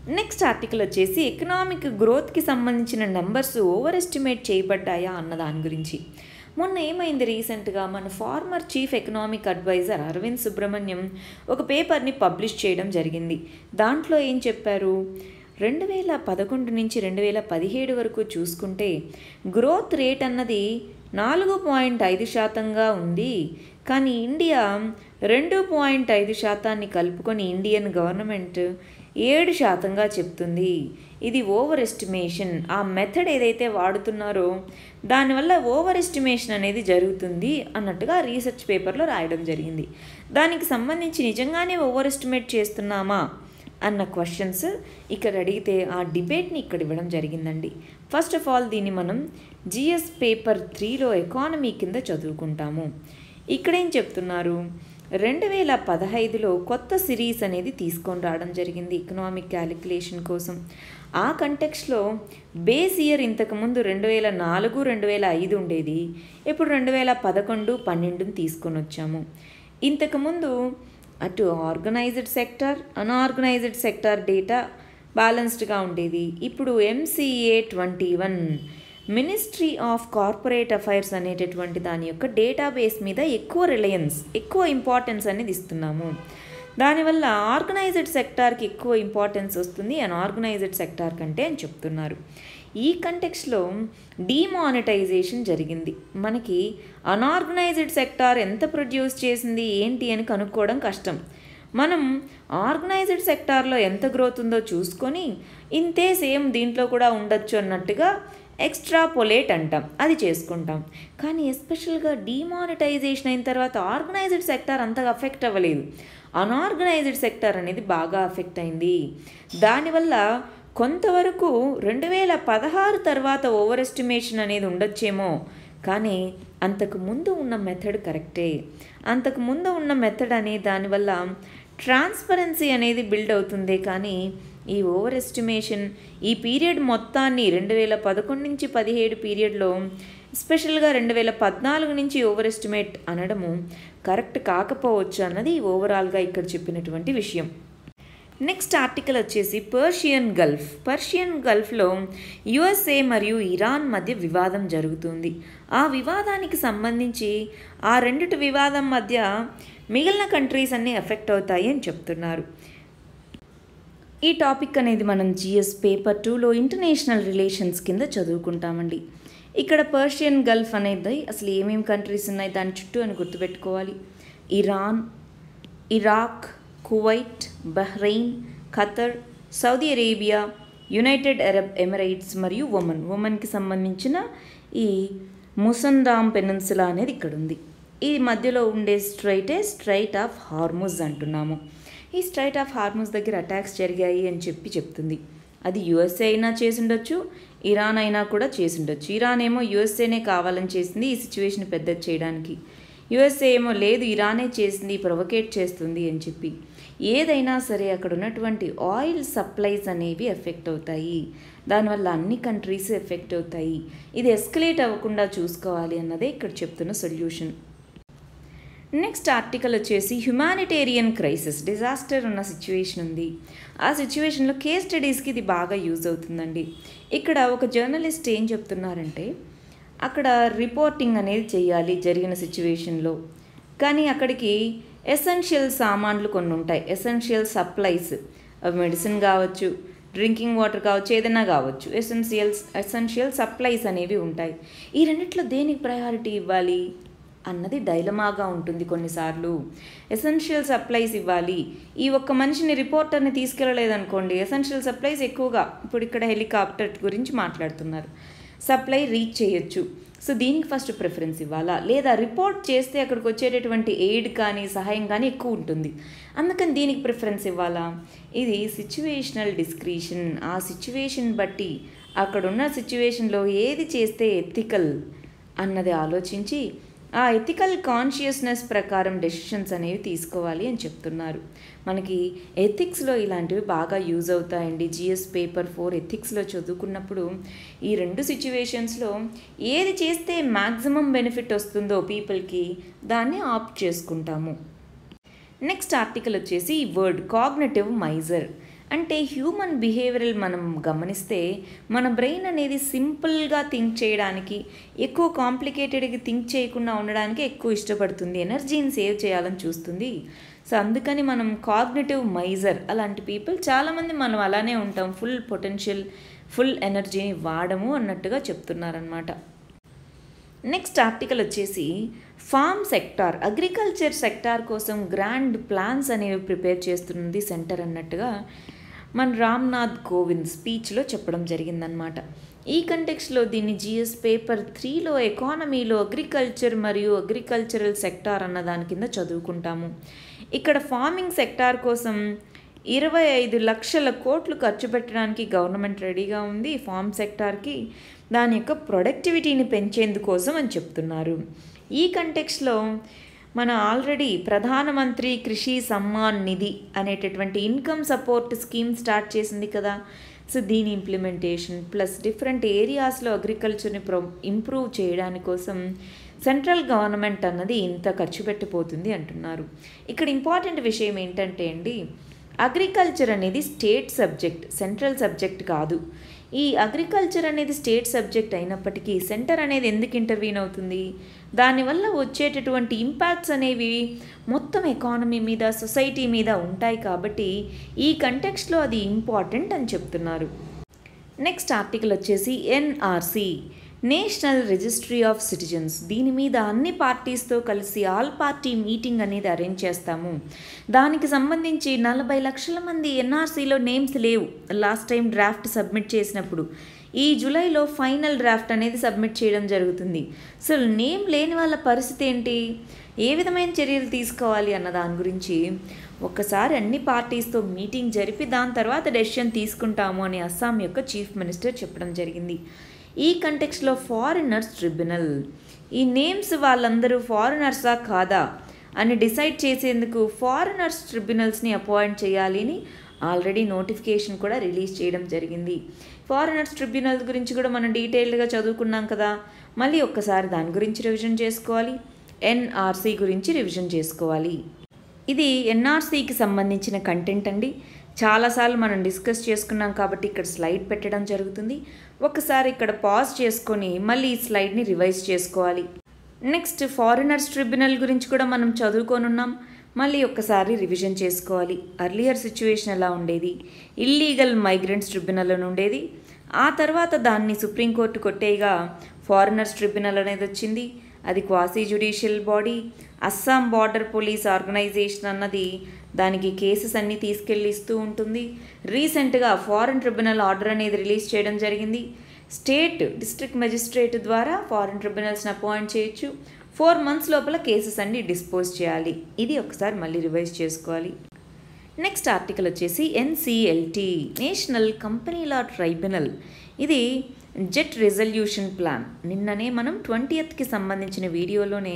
నెక్స్ట్ ఆర్టికల్ వచ్చేసి ఎకనామిక్ గ్రోత్కి సంబంధించిన నెంబర్స్ ఓవర్ ఎస్టిమేట్ చేయబడ్డాయా అన్న దాని గురించి మొన్న ఏమైంది రీసెంట్గా మన former chief economic adviser Arvind Subramanian ఒక పేపర్ని పబ్లిష్ చేయడం జరిగింది దాంట్లో ఏం చెప్పారు రెండు వేల పదకొండు నుంచి రెండు వేల పదిహేడు వరకు చూసుకుంటే గ్రోత్ రేట్ అన్నది నాలుగు పాయింట్ ఐదు శాతంగా ఉంది కానీ ఇండియా రెండు పాయింట్ ఐదు శాతాన్ని కలుపుకొని ఇండియన్ గవర్నమెంట్ ఏడు శాతంగా చెప్తుంది ఇది ఓవర్ ఎస్టిమేషన్ ఆ మెథడ్ ఏదైతే వాడుతున్నారో దానివల్ల ఓవర్ ఎస్టిమేషన్ అనేది జరుగుతుంది అన్నట్టుగా రీసెర్చ్ పేపర్లో రాయడం జరిగింది దానికి సంబంధించి నిజంగానే ఓవర్ ఎస్టిమేట్ చేస్తున్నామా అన్న క్వశ్చన్స్ ఇక్కడ అడిగితే ఆ డిబేట్ని ఇక్కడ ఇవ్వడం జరిగిందండి ఫస్ట్ ఆఫ్ ఆల్ దీన్ని మనం జిఎస్ పేపర్ త్రీలో ఎకానమీ కింద చదువుకుంటాము ఇక్కడేం చెప్తున్నారు రెండు వేల పదహైదులో కొత్త సిరీస్ అనేది తీసుకొని రావడం జరిగింది ఎకనామిక్ క్యాలిక్యులేషన్ కోసం ఆ కంటెక్స్లో బేస్ ఇయర్ ఇంతకుముందు రెండు వేల నాలుగు రెండు వేల ఐదు ఉండేది ఇప్పుడు రెండు వేల పదకొండు పన్నెండుని తీసుకొని వచ్చాము ఇంతకుముందు అటు organised sector unorganised sector data బ్యాలెన్స్డ్గా ఉండేది ఇప్పుడు MCA twenty one ministry of corporate affairs అనేటటువంటి దాని యొక్క డేటాబేస్ మీద ఎక్కువ రిలయన్స్ ఎక్కువ ఇంపార్టెన్స్ అనేది ఇస్తున్నాము దానివల్ల ఆర్గనైజ్డ్ సెక్టార్కి ఎక్కువ ఇంపార్టెన్స్ వస్తుంది అన్ఆర్గనైజ్డ్ సెక్టార్ కంటే అని చెప్తున్నారు ఈ కంటెక్స్లో డీమానిటైజేషన్ జరిగింది మనకి అన్ఆర్గనైజ్డ్ సెక్టార్ ఎంత ప్రొడ్యూస్ చేసింది ఏంటి అని కనుక్కోవడం కష్టం మనం ఆర్గనైజ్డ్ సెక్టార్లో ఎంత గ్రోత్ ఉందో చూసుకొని ఇంతే సేమ్ దీంట్లో కూడా ఉండొచ్చు అన్నట్టుగా ఎక్స్ట్రా పొలేట్ అంటాం అది చేసుకుంటాం కానీ ఎస్పెషల్గా డీమానిటైజేషన్ అయిన తర్వాత ఆర్గనైజ్డ్ సెక్టార్ అంతగా అఫెక్ట్ అవ్వలేదు అన్ఆర్గనైజ్డ్ సెక్టార్ అనేది బాగా అఫెక్ట్ అయింది దానివల్ల కొంతవరకు రెండు వేల పదహారు తర్వాత ఓవర్ ఎస్టిమేషన్ అనేది ఉండొచ్చేమో కానీ అంతకు ముందు ఉన్న మెథడ్ కరెక్టే అంతకు ముందు ఉన్న మెథడ్ అనే దానివల్ల ట్రాన్స్పరెన్సీ అనేది బిల్డ్ అవుతుంది కానీ ఈ ఓవర్ ఎస్టిమేషన్ ఈ పీరియడ్ మొత్తాన్ని రెండు వేల పదకొండు నుంచి పదిహేడు పీరియడ్లో స్పెషల్గా రెండు వేల పద్నాలుగు నుంచి ఓవర్ ఎస్టిమేట్ అనడము కరెక్ట్ కాకపోవచ్చు అన్నది ఓవరాల్గా ఇక్కడ చెప్పినటువంటి విషయం నెక్స్ట్ ఆర్టికల్ వచ్చేసి పర్షియన్ గల్ఫ్ పర్షియన్ గల్ఫ్లో యుఎస్ఏ మరియు ఇరాన్ మధ్య వివాదం జరుగుతుంది ఆ వివాదానికి సంబంధించి ఆ రెండిటి వివాదం మధ్య మిగిలిన కంట్రీస్ అన్నీ ఎఫెక్ట్ అవుతాయి అని చెప్తున్నారు ఈ టాపిక్ అనేది మనం జిఎస్ పేపర్ టూలో ఇంటర్నేషనల్ రిలేషన్స్ కింద చదువుకుంటామండి ఇక్కడ పర్షియన్ గల్ఫ్ అనేది అసలు ఏమేమి కంట్రీస్ ఉన్నాయి దాని చుట్టూ అని గుర్తుపెట్టుకోవాలి Iran Iraq Kuwait Bahrain Qatar Saudi Arabia United Arab Emirates మరియు ఒమన్ ఒమన్కి సంబంధించిన ఈ ముసందామ్ పెనిన్సులా అనేది ఇక్కడ ఉంది ఈ మధ్యలో ఉండే స్ట్రైటే స్ట్రైట్ ఆఫ్ హార్ముజ్ అంటున్నాము ఈ స్ట్రైట్ ఆఫ్ హార్ముజ్ దగ్గర అటాక్స్ జరిగాయి అని చెప్పి చెప్తుంది అది యుఎస్ఏ అయినా చేసుండొచ్చు ఇరాన్ అయినా కూడా చేసుండొచ్చు ఇరాన్ ఏమో యుఎస్ఏనే కావాలని చేసింది ఈ సిచ్యువేషన్ పెద్ద చేయడానికి యుఎస్ఏ ఏమో లేదు ఇరానే చేసింది ప్రొవకేట్ చేస్తుంది అని చెప్పి ఏదైనా సరే అక్కడ ఉన్నటువంటి ఆయిల్ సప్లైస్ అనేవి ఎఫెక్ట్ అవుతాయి దానివల్ల అన్ని కంట్రీస్ ఎఫెక్ట్ అవుతాయి ఇది ఎస్కలేట్ అవ్వకుండా చూసుకోవాలి అన్నదే ఇక్కడ చెప్తున్న సొల్యూషన్ నెక్స్ట్ ఆర్టికల్ వచ్చేసి హ్యుమానిటేరియన్ క్రైసిస్ డిజాస్టర్ ఉన్న సిచ్యువేషన్ ఉంది ఆ సిచ్యువేషన్లో కేస్ స్టడీస్కి ఇది బాగా యూజ్ అవుతుందండి ఇక్కడ ఒక జర్నలిస్ట్ ఏం చెప్తున్నారంటే అక్కడ రిపోర్టింగ్ అనేది చేయాలి జరిగిన సిచ్యువేషన్లో కానీ అక్కడికి ఎసెన్షియల్ సామాన్లు కొన్ని ఉంటాయి ఎసెన్షియల్ సప్లైస్ అవి మెడిసిన్ కావచ్చు డ్రింకింగ్ వాటర్ కావచ్చు ఏదైనా కావచ్చు ఎసెన్షియల్స్ ఎసెన్షియల్ సప్లైస్ అనేవి ఉంటాయి ఈ రెండిట్లో దేనికి ప్రయారిటీ ఇవ్వాలి అన్నది డైలమాగా ఉంటుంది కొన్నిసార్లు ఎసెన్షియల్ సప్లైస్ ఇవ్వాలి ఈ ఒక్క మనిషిని రిపోర్టర్ని తీసుకెళ్ళలేదనుకోండి ఎసెన్షియల్ సప్లైస్ ఎక్కువగా ఇప్పుడు ఇక్కడ హెలికాప్టర్ గురించి మాట్లాడుతున్నారు సప్లై రీచ్ చేయొచ్చు సో దీనికి ఫస్ట్ ప్రిఫరెన్స్ ఇవ్వాలా లేదా రిపోర్ట్ చేస్తే అక్కడికి వచ్చేటటువంటి ఎయిడ్ కానీ సహాయం కానీ ఎక్కువ ఉంటుంది అందుకని దీనికి ప్రిఫరెన్స్ ఇవ్వాలా ఇది సిచ్యువేషనల్ డిస్క్రిషన్ ఆ సిచ్యువేషన్ బట్టి అక్కడున్న సిచ్యువేషన్లో ఏది చేస్తే ఎథికల్ అన్నది ఆలోచించి ఆ ఎథికల్ కాన్షియస్నెస్ ప్రకారం డెసిషన్స్ అనేవి తీసుకోవాలి అని చెప్తున్నారు మనకి ఎథిక్స్లో ఇలాంటివి బాగా యూజ్ అవుతాయండి జిఎస్ పేపర్ ఫోర్ ఎథిక్స్లో చదువుకున్నప్పుడు ఈ రెండు సిచ్యువేషన్స్లో ఏది చేస్తే మ్యాక్సిమం బెనిఫిట్ వస్తుందో పీపుల్కి దాన్ని ఆప్ట్ చేసుకుంటాము నెక్స్ట్ ఆర్టికల్ వచ్చేసి ఈ వర్డ్ కాగ్నెటివ్ మైజర్ అంటే హ్యూమన్ బిహేవియరల్ మనం గమనిస్తే మన బ్రెయిన్ అనేది సింపుల్గా థింక్ చేయడానికి ఎక్కువ కాంప్లికేటెడ్గా థింక్ చేయకుండా ఉండడానికి ఎక్కువ ఇష్టపడుతుంది ఎనర్జీని సేవ్ చేయాలని చూస్తుంది సో అందుకని మనం కాగ్నేటివ్ మైజర్ అలాంటి పీపుల్ చాలామంది మనం అలానే ఉంటాం ఫుల్ పొటెన్షియల్ ఫుల్ ఎనర్జీని వాడము అన్నట్టుగా చెప్తున్నారనమాట నెక్స్ట్ ఆర్టికల్ వచ్చేసి ఫార్మ్ సెక్టార్ అగ్రికల్చర్ సెక్టార్ కోసం గ్రాండ్ ప్లాన్స్ అనేవి ప్రిపేర్ చేస్తుంది సెంటర్ అన్నట్టుగా మన రామ్నాథ్ కోవింద్ స్పీచ్లో చెప్పడం జరిగిందనమాట ఈ కంటెక్స్లో దీన్ని జిఎస్ పేపర్ త్రీలో ఎకానమీలో అగ్రికల్చర్ మరియు అగ్రికల్చరల్ సెక్టార్ అన్న దాని కింద చదువుకుంటాము ఇక్కడ ఫార్మింగ్ సెక్టార్ కోసం ఇరవై ఐదు లక్షల కోట్లు ఖర్చు పెట్టడానికి గవర్నమెంట్ రెడీగా ఉంది ఫార్మ్ సెక్టార్కి దాని యొక్క ప్రొడక్టివిటీని పెంచేందుకోసం అని చెప్తున్నారు ఈ కంటెక్స్లో మన ఆల్రెడీ ప్రధానమంత్రి కృషి సమ్మాన్ నిధి అనేటటువంటి ఇన్కమ్ సపోర్ట్ స్కీమ్ స్టార్ట్ చేసింది కదా సో దీని ఇంప్లిమెంటేషన్ ప్లస్ డిఫరెంట్ ఏరియాస్లో అగ్రికల్చర్ని ప్రో ఇంప్రూవ్ చేయడాని కోసం సెంట్రల్ గవర్నమెంట్ అన్నది ఇంత ఖర్చు పెట్టిపోతుంది అంటున్నారు ఇక్కడ ఇంపార్టెంట్ విషయం ఏంటంటే అండి అగ్రికల్చర్ అనేది స్టేట్ సబ్జెక్ట్ సెంట్రల్ సబ్జెక్ట్ కాదు ఈ అగ్రికల్చర్ అనేది స్టేట్ సబ్జెక్ట్ అయినప్పటికీ సెంటర్ అనేది ఎందుకు ఇంటర్వ్యూన్ అవుతుంది దానివల్ల వచ్చేటటువంటి ఇంపాక్ట్స్ అనేవి మొత్తం ఎకానమీ మీద సొసైటీ మీద ఉంటాయి కాబట్టి ఈ కంటెక్స్లో అది ఇంపార్టెంట్ అని చెప్తున్నారు నెక్స్ట్ ఆర్టికల్ వచ్చేసి NRC national registry of citizens దీని మీద అన్ని పార్టీస్తో కలిసి ఆల్ పార్టీ మీటింగ్ అనేది అరేంజ్ చేస్తాము దానికి సంబంధించి నలభై లక్షల మంది ఎన్ఆర్సీలో నేమ్స్ లేవు లాస్ట్ టైం డ్రాఫ్ట్ సబ్మిట్ చేసినప్పుడు ఈ జూలైలో ఫైనల్ డ్రాఫ్ట్ అనేది సబ్మిట్ చేయడం జరుగుతుంది సో నేమ్ లేని వాళ్ళ పరిస్థితి ఏంటి ఏ విధమైన చర్యలు తీసుకోవాలి అన్న దాని గురించి ఒక్కసారి అన్ని పార్టీస్తో మీటింగ్ జరిపి దాని తర్వాత డెసిషన్ తీసుకుంటాము అని అస్సాం యొక్క చీఫ్ మినిస్టర్ చెప్పడం జరిగింది ఈ కంటెక్స్లో ఫారినర్స్ ట్రిబ్యునల్ ఈ నేమ్స్ వాళ్ళందరూ ఫారినర్సా కాదా అని డిసైడ్ చేసేందుకు ఫారినర్స్ ట్రిబ్యునల్స్ని అపాయింట్ చేయాలి అని ఆల్రెడీ నోటిఫికేషన్ కూడా రిలీజ్ చేయడం జరిగింది ఫారినర్స్ ట్రిబ్యునల్ గురించి కూడా మనం డీటెయిల్డ్గా చదువుకున్నాం కదా మళ్ళీ ఒక్కసారి దాని గురించి రివిజన్ చేసుకోవాలి ఎన్ఆర్సీ గురించి రివిజన్ చేసుకోవాలి ఇది ఎన్ఆర్సీకి సంబంధించిన కంటెంట్ అండి చాలాసార్లు మనం డిస్కస్ చేసుకున్నాం కాబట్టి ఇక్కడ స్లైడ్ పెట్టడం జరుగుతుంది ఒకసారి ఇక్కడ పాజ్ చేసుకొని మళ్ళీ ఈ స్లైడ్ని రివైజ్ చేసుకోవాలి నెక్స్ట్ ఫారినర్స్ ట్రిబ్యునల్ గురించి కూడా మనం చదువుకొనున్నాం మళ్ళీ ఒక్కసారి రివిజన్ చేసుకోవాలి అర్లియర్ సిచ్యువేషన్ ఎలా ఉండేది ఇల్లీగల్ మైగ్రెంట్స్ ట్రిబ్యునల్ అని ఉండేది ఆ తర్వాత దాన్ని సుప్రీంకోర్టు కొట్టేగా ఫారినర్స్ ట్రిబ్యునల్ అనేది వచ్చింది అది quasi judicial body Assam border police organisation అన్నది దానికి కేసెస్ అన్నీ తీసుకెళ్ళి ఇస్తూ ఉంటుంది రీసెంట్గా ఫారెన్ ట్రిబ్యునల్ ఆర్డర్ అనేది రిలీజ్ చేయడం జరిగింది స్టేట్ డిస్ట్రిక్ట్ మెజిస్ట్రేట్ ద్వారా ఫారెన్ ట్రిబ్యునల్స్ని అపాయింట్ చేయొచ్చు ఫోర్ మంత్స్ లోపల కేసెస్ అన్ని డిస్పోజ్ చేయాలి ఇది ఒకసారి మళ్ళీ రివైజ్ చేసుకోవాలి నెక్స్ట్ ఆర్టికల్ వచ్చేసి NCLT national company law tribunal ఇది జెట్ రిజల్యూషన్ ప్లాన్ నిన్ననే మనం ట్వంటీయత్కి సంబంధించిన వీడియోలోనే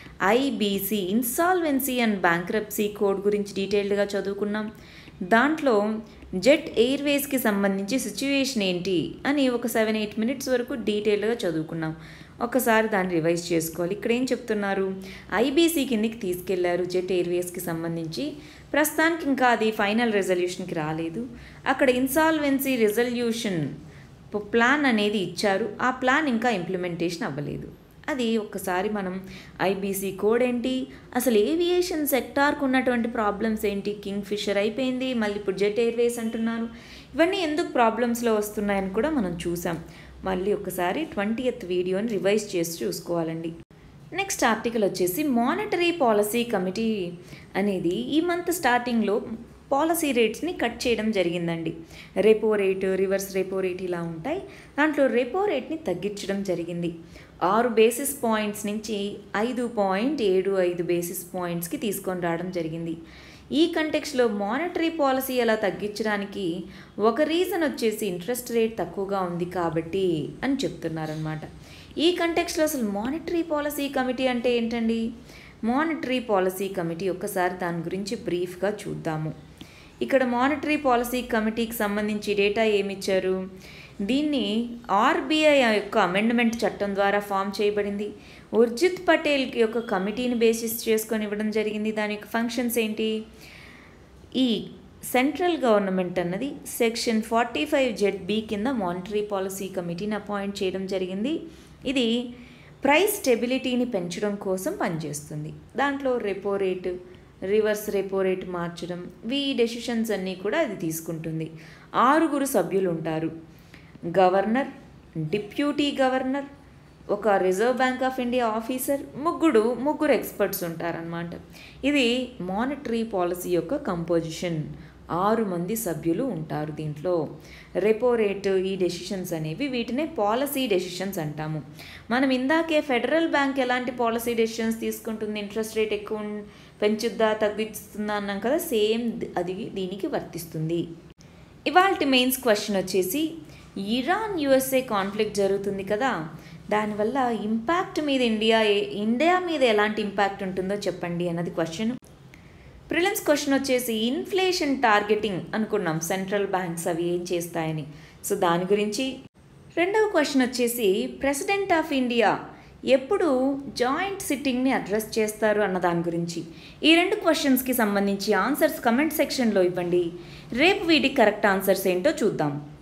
IBC insolvency and bankruptcy code గురించి డీటెయిల్డ్గా చదువుకున్నాం దాంట్లో జెట్ ఎయిర్వేస్కి సంబంధించి సిచ్యువేషన్ ఏంటి అని ఒక సెవెన్ ఎయిట్ మినిట్స్ వరకు డీటెయిల్గా చదువుకున్నాం ఒకసారి దాన్ని రివైజ్ చేసుకోవాలి ఇక్కడ ఏం చెప్తున్నారు ఐబీసీ కిందికి తీసుకెళ్లారు జెట్ ఎయిర్వేస్కి సంబంధించి ప్రస్తుతానికి ఇంకా అది ఫైనల్ రెజల్యూషన్కి రాలేదు అక్కడ ఇన్సాల్వెన్సీ రెజల్యూషన్ ప్లాన్ అనేది ఇచ్చారు ఆ ప్లాన్ ఇంకా ఇంప్లిమెంటేషన్ అవ్వలేదు అది ఒక్కసారి మనం ఐబీసీ కోడ్ ఏంటి అసలు ఏవియేషన్ సెక్టార్కు ఉన్నటువంటి ప్రాబ్లమ్స్ ఏంటి కింగ్ ఫిషర్ అయిపోయింది మళ్ళీ ఇప్పుడు జెట్ ఎయిర్వేస్ అంటున్నారు ఇవన్నీ ఎందుకు ప్రాబ్లమ్స్లో వస్తున్నాయని కూడా మనం చూసాం మళ్ళీ ఒకసారి ట్వంటీయత్ వీడియోని రివైజ్ చేసి చూసుకోవాలండి నెక్స్ట్ ఆర్టికల్ వచ్చేసి మానిటరీ పాలసీ కమిటీ అనేది ఈ మంత్ స్టార్టింగ్లో పాలసీ రేట్స్ని కట్ చేయడం జరిగిందండి repo rate reverse repo rate ఇలా ఉంటాయి దాంట్లో రెపో రేట్ని తగ్గించడం జరిగింది ఆరు బేసిస్ పాయింట్స్ నుంచి ఐదు పాయింట్ ఏడు ఐదు బేసిస్ పాయింట్స్కి తీసుకొని రావడం జరిగింది ఈ కంటెక్స్లో మానిటరీ పాలసీ అలా తగ్గించడానికి ఒక రీజన్ వచ్చేసి ఇంట్రెస్ట్ రేట్ తక్కువగా ఉంది కాబట్టి అని చెప్తున్నారనమాట ఈ కంటెక్స్లో అసలు మానిటరీ పాలసీ కమిటీ అంటే ఏంటండి మానిటరీ పాలసీ కమిటీ ఒక్కసారి దాని గురించి బ్రీఫ్గా చూద్దాము ఇక్కడ మానిటరీ పాలసీ కమిటీకి సంబంధించి డేటా ఏమిచ్చారు దీన్ని ఆర్బీఐ యొక్క అమెండ్మెంట్ చట్టం ద్వారా ఫామ్ చేయబడింది ఉర్జిత్ పటేల్ యొక్క కమిటీని బేసిస్ చేసుకొని ఇవ్వడం జరిగింది దాని యొక్క ఫంక్షన్స్ ఏంటి ఈ సెంట్రల్ గవర్నమెంట్ అన్నది section forty five Z B కింద మానిటరీ పాలసీ కమిటీని అపాయింట్ చేయడం జరిగింది ఇది ప్రైస్ స్టెబిలిటీని పెంచడం కోసం పనిచేస్తుంది దాంట్లో repo rate reverse repo rate మార్చడం ఈ డెసిషన్స్ అన్నీ కూడా అది తీసుకుంటుంది ఆరుగురు సభ్యులు ఉంటారు గవర్నర్ డిప్యూటీ గవర్నర్ ఒక reserve bank of India officer ముగ్గురు ముగ్గురు ఎక్స్పర్ట్స్ ఉంటారనమాట ఇది మానిటరీ పాలసీ యొక్క కంపోజిషన్ ఆరు మంది సభ్యులు ఉంటారు దీంట్లో రెపో రేటు ఈ డెసిషన్స్ అనేవి వీటినే పాలసీ డెసిషన్స్ అంటాము మనం ఇందాకే ఫెడరల్ బ్యాంక్ ఎలాంటి పాలసీ డెసిషన్స్ తీసుకుంటుంది ఇంట్రెస్ట్ రేట్ ఎక్కువ ఉన్- పెంచుద్దా తగ్గిస్తుందా అన్నాం కదా సేమ్ అది దీనికి వర్తిస్తుంది ఇవాళ మెయిన్స్ క్వశ్చన్ వచ్చేసి ఇరాన్ యుఎస్ఏ కాన్ఫ్లిక్ట్ జరుగుతుంది కదా దానివల్ల ఇంపాక్ట్ మీద ఇండియా ఏ- ఇండియా మీద ఎలాంటి ఇంపాక్ట్ ఉంటుందో చెప్పండి అన్నది క్వశ్చన్ ప్రిలిమ్స్ క్వశ్చన్ వచ్చేసి ఇన్ఫ్లేషన్ టార్గెటింగ్ అనుకున్నాం సెంట్రల్ బ్యాంక్స్ అవి ఏం చేస్తాయని సో దాని గురించి రెండవ క్వశ్చన్ వచ్చేసి ప్రెసిడెంట్ ఆఫ్ ఇండియా ఎప్పుడు జాయింట్ సిట్టింగ్ని అడ్రస్ చేస్తారు అన్న దాని గురించి ఈ రెండు క్వశ్చన్స్కి సంబంధించి ఆన్సర్స్ కమెంట్ సెక్షన్లో ఇవ్వండి రేపు వీటికి కరెక్ట్ ఆన్సర్స్ ఏంటో చూద్దాం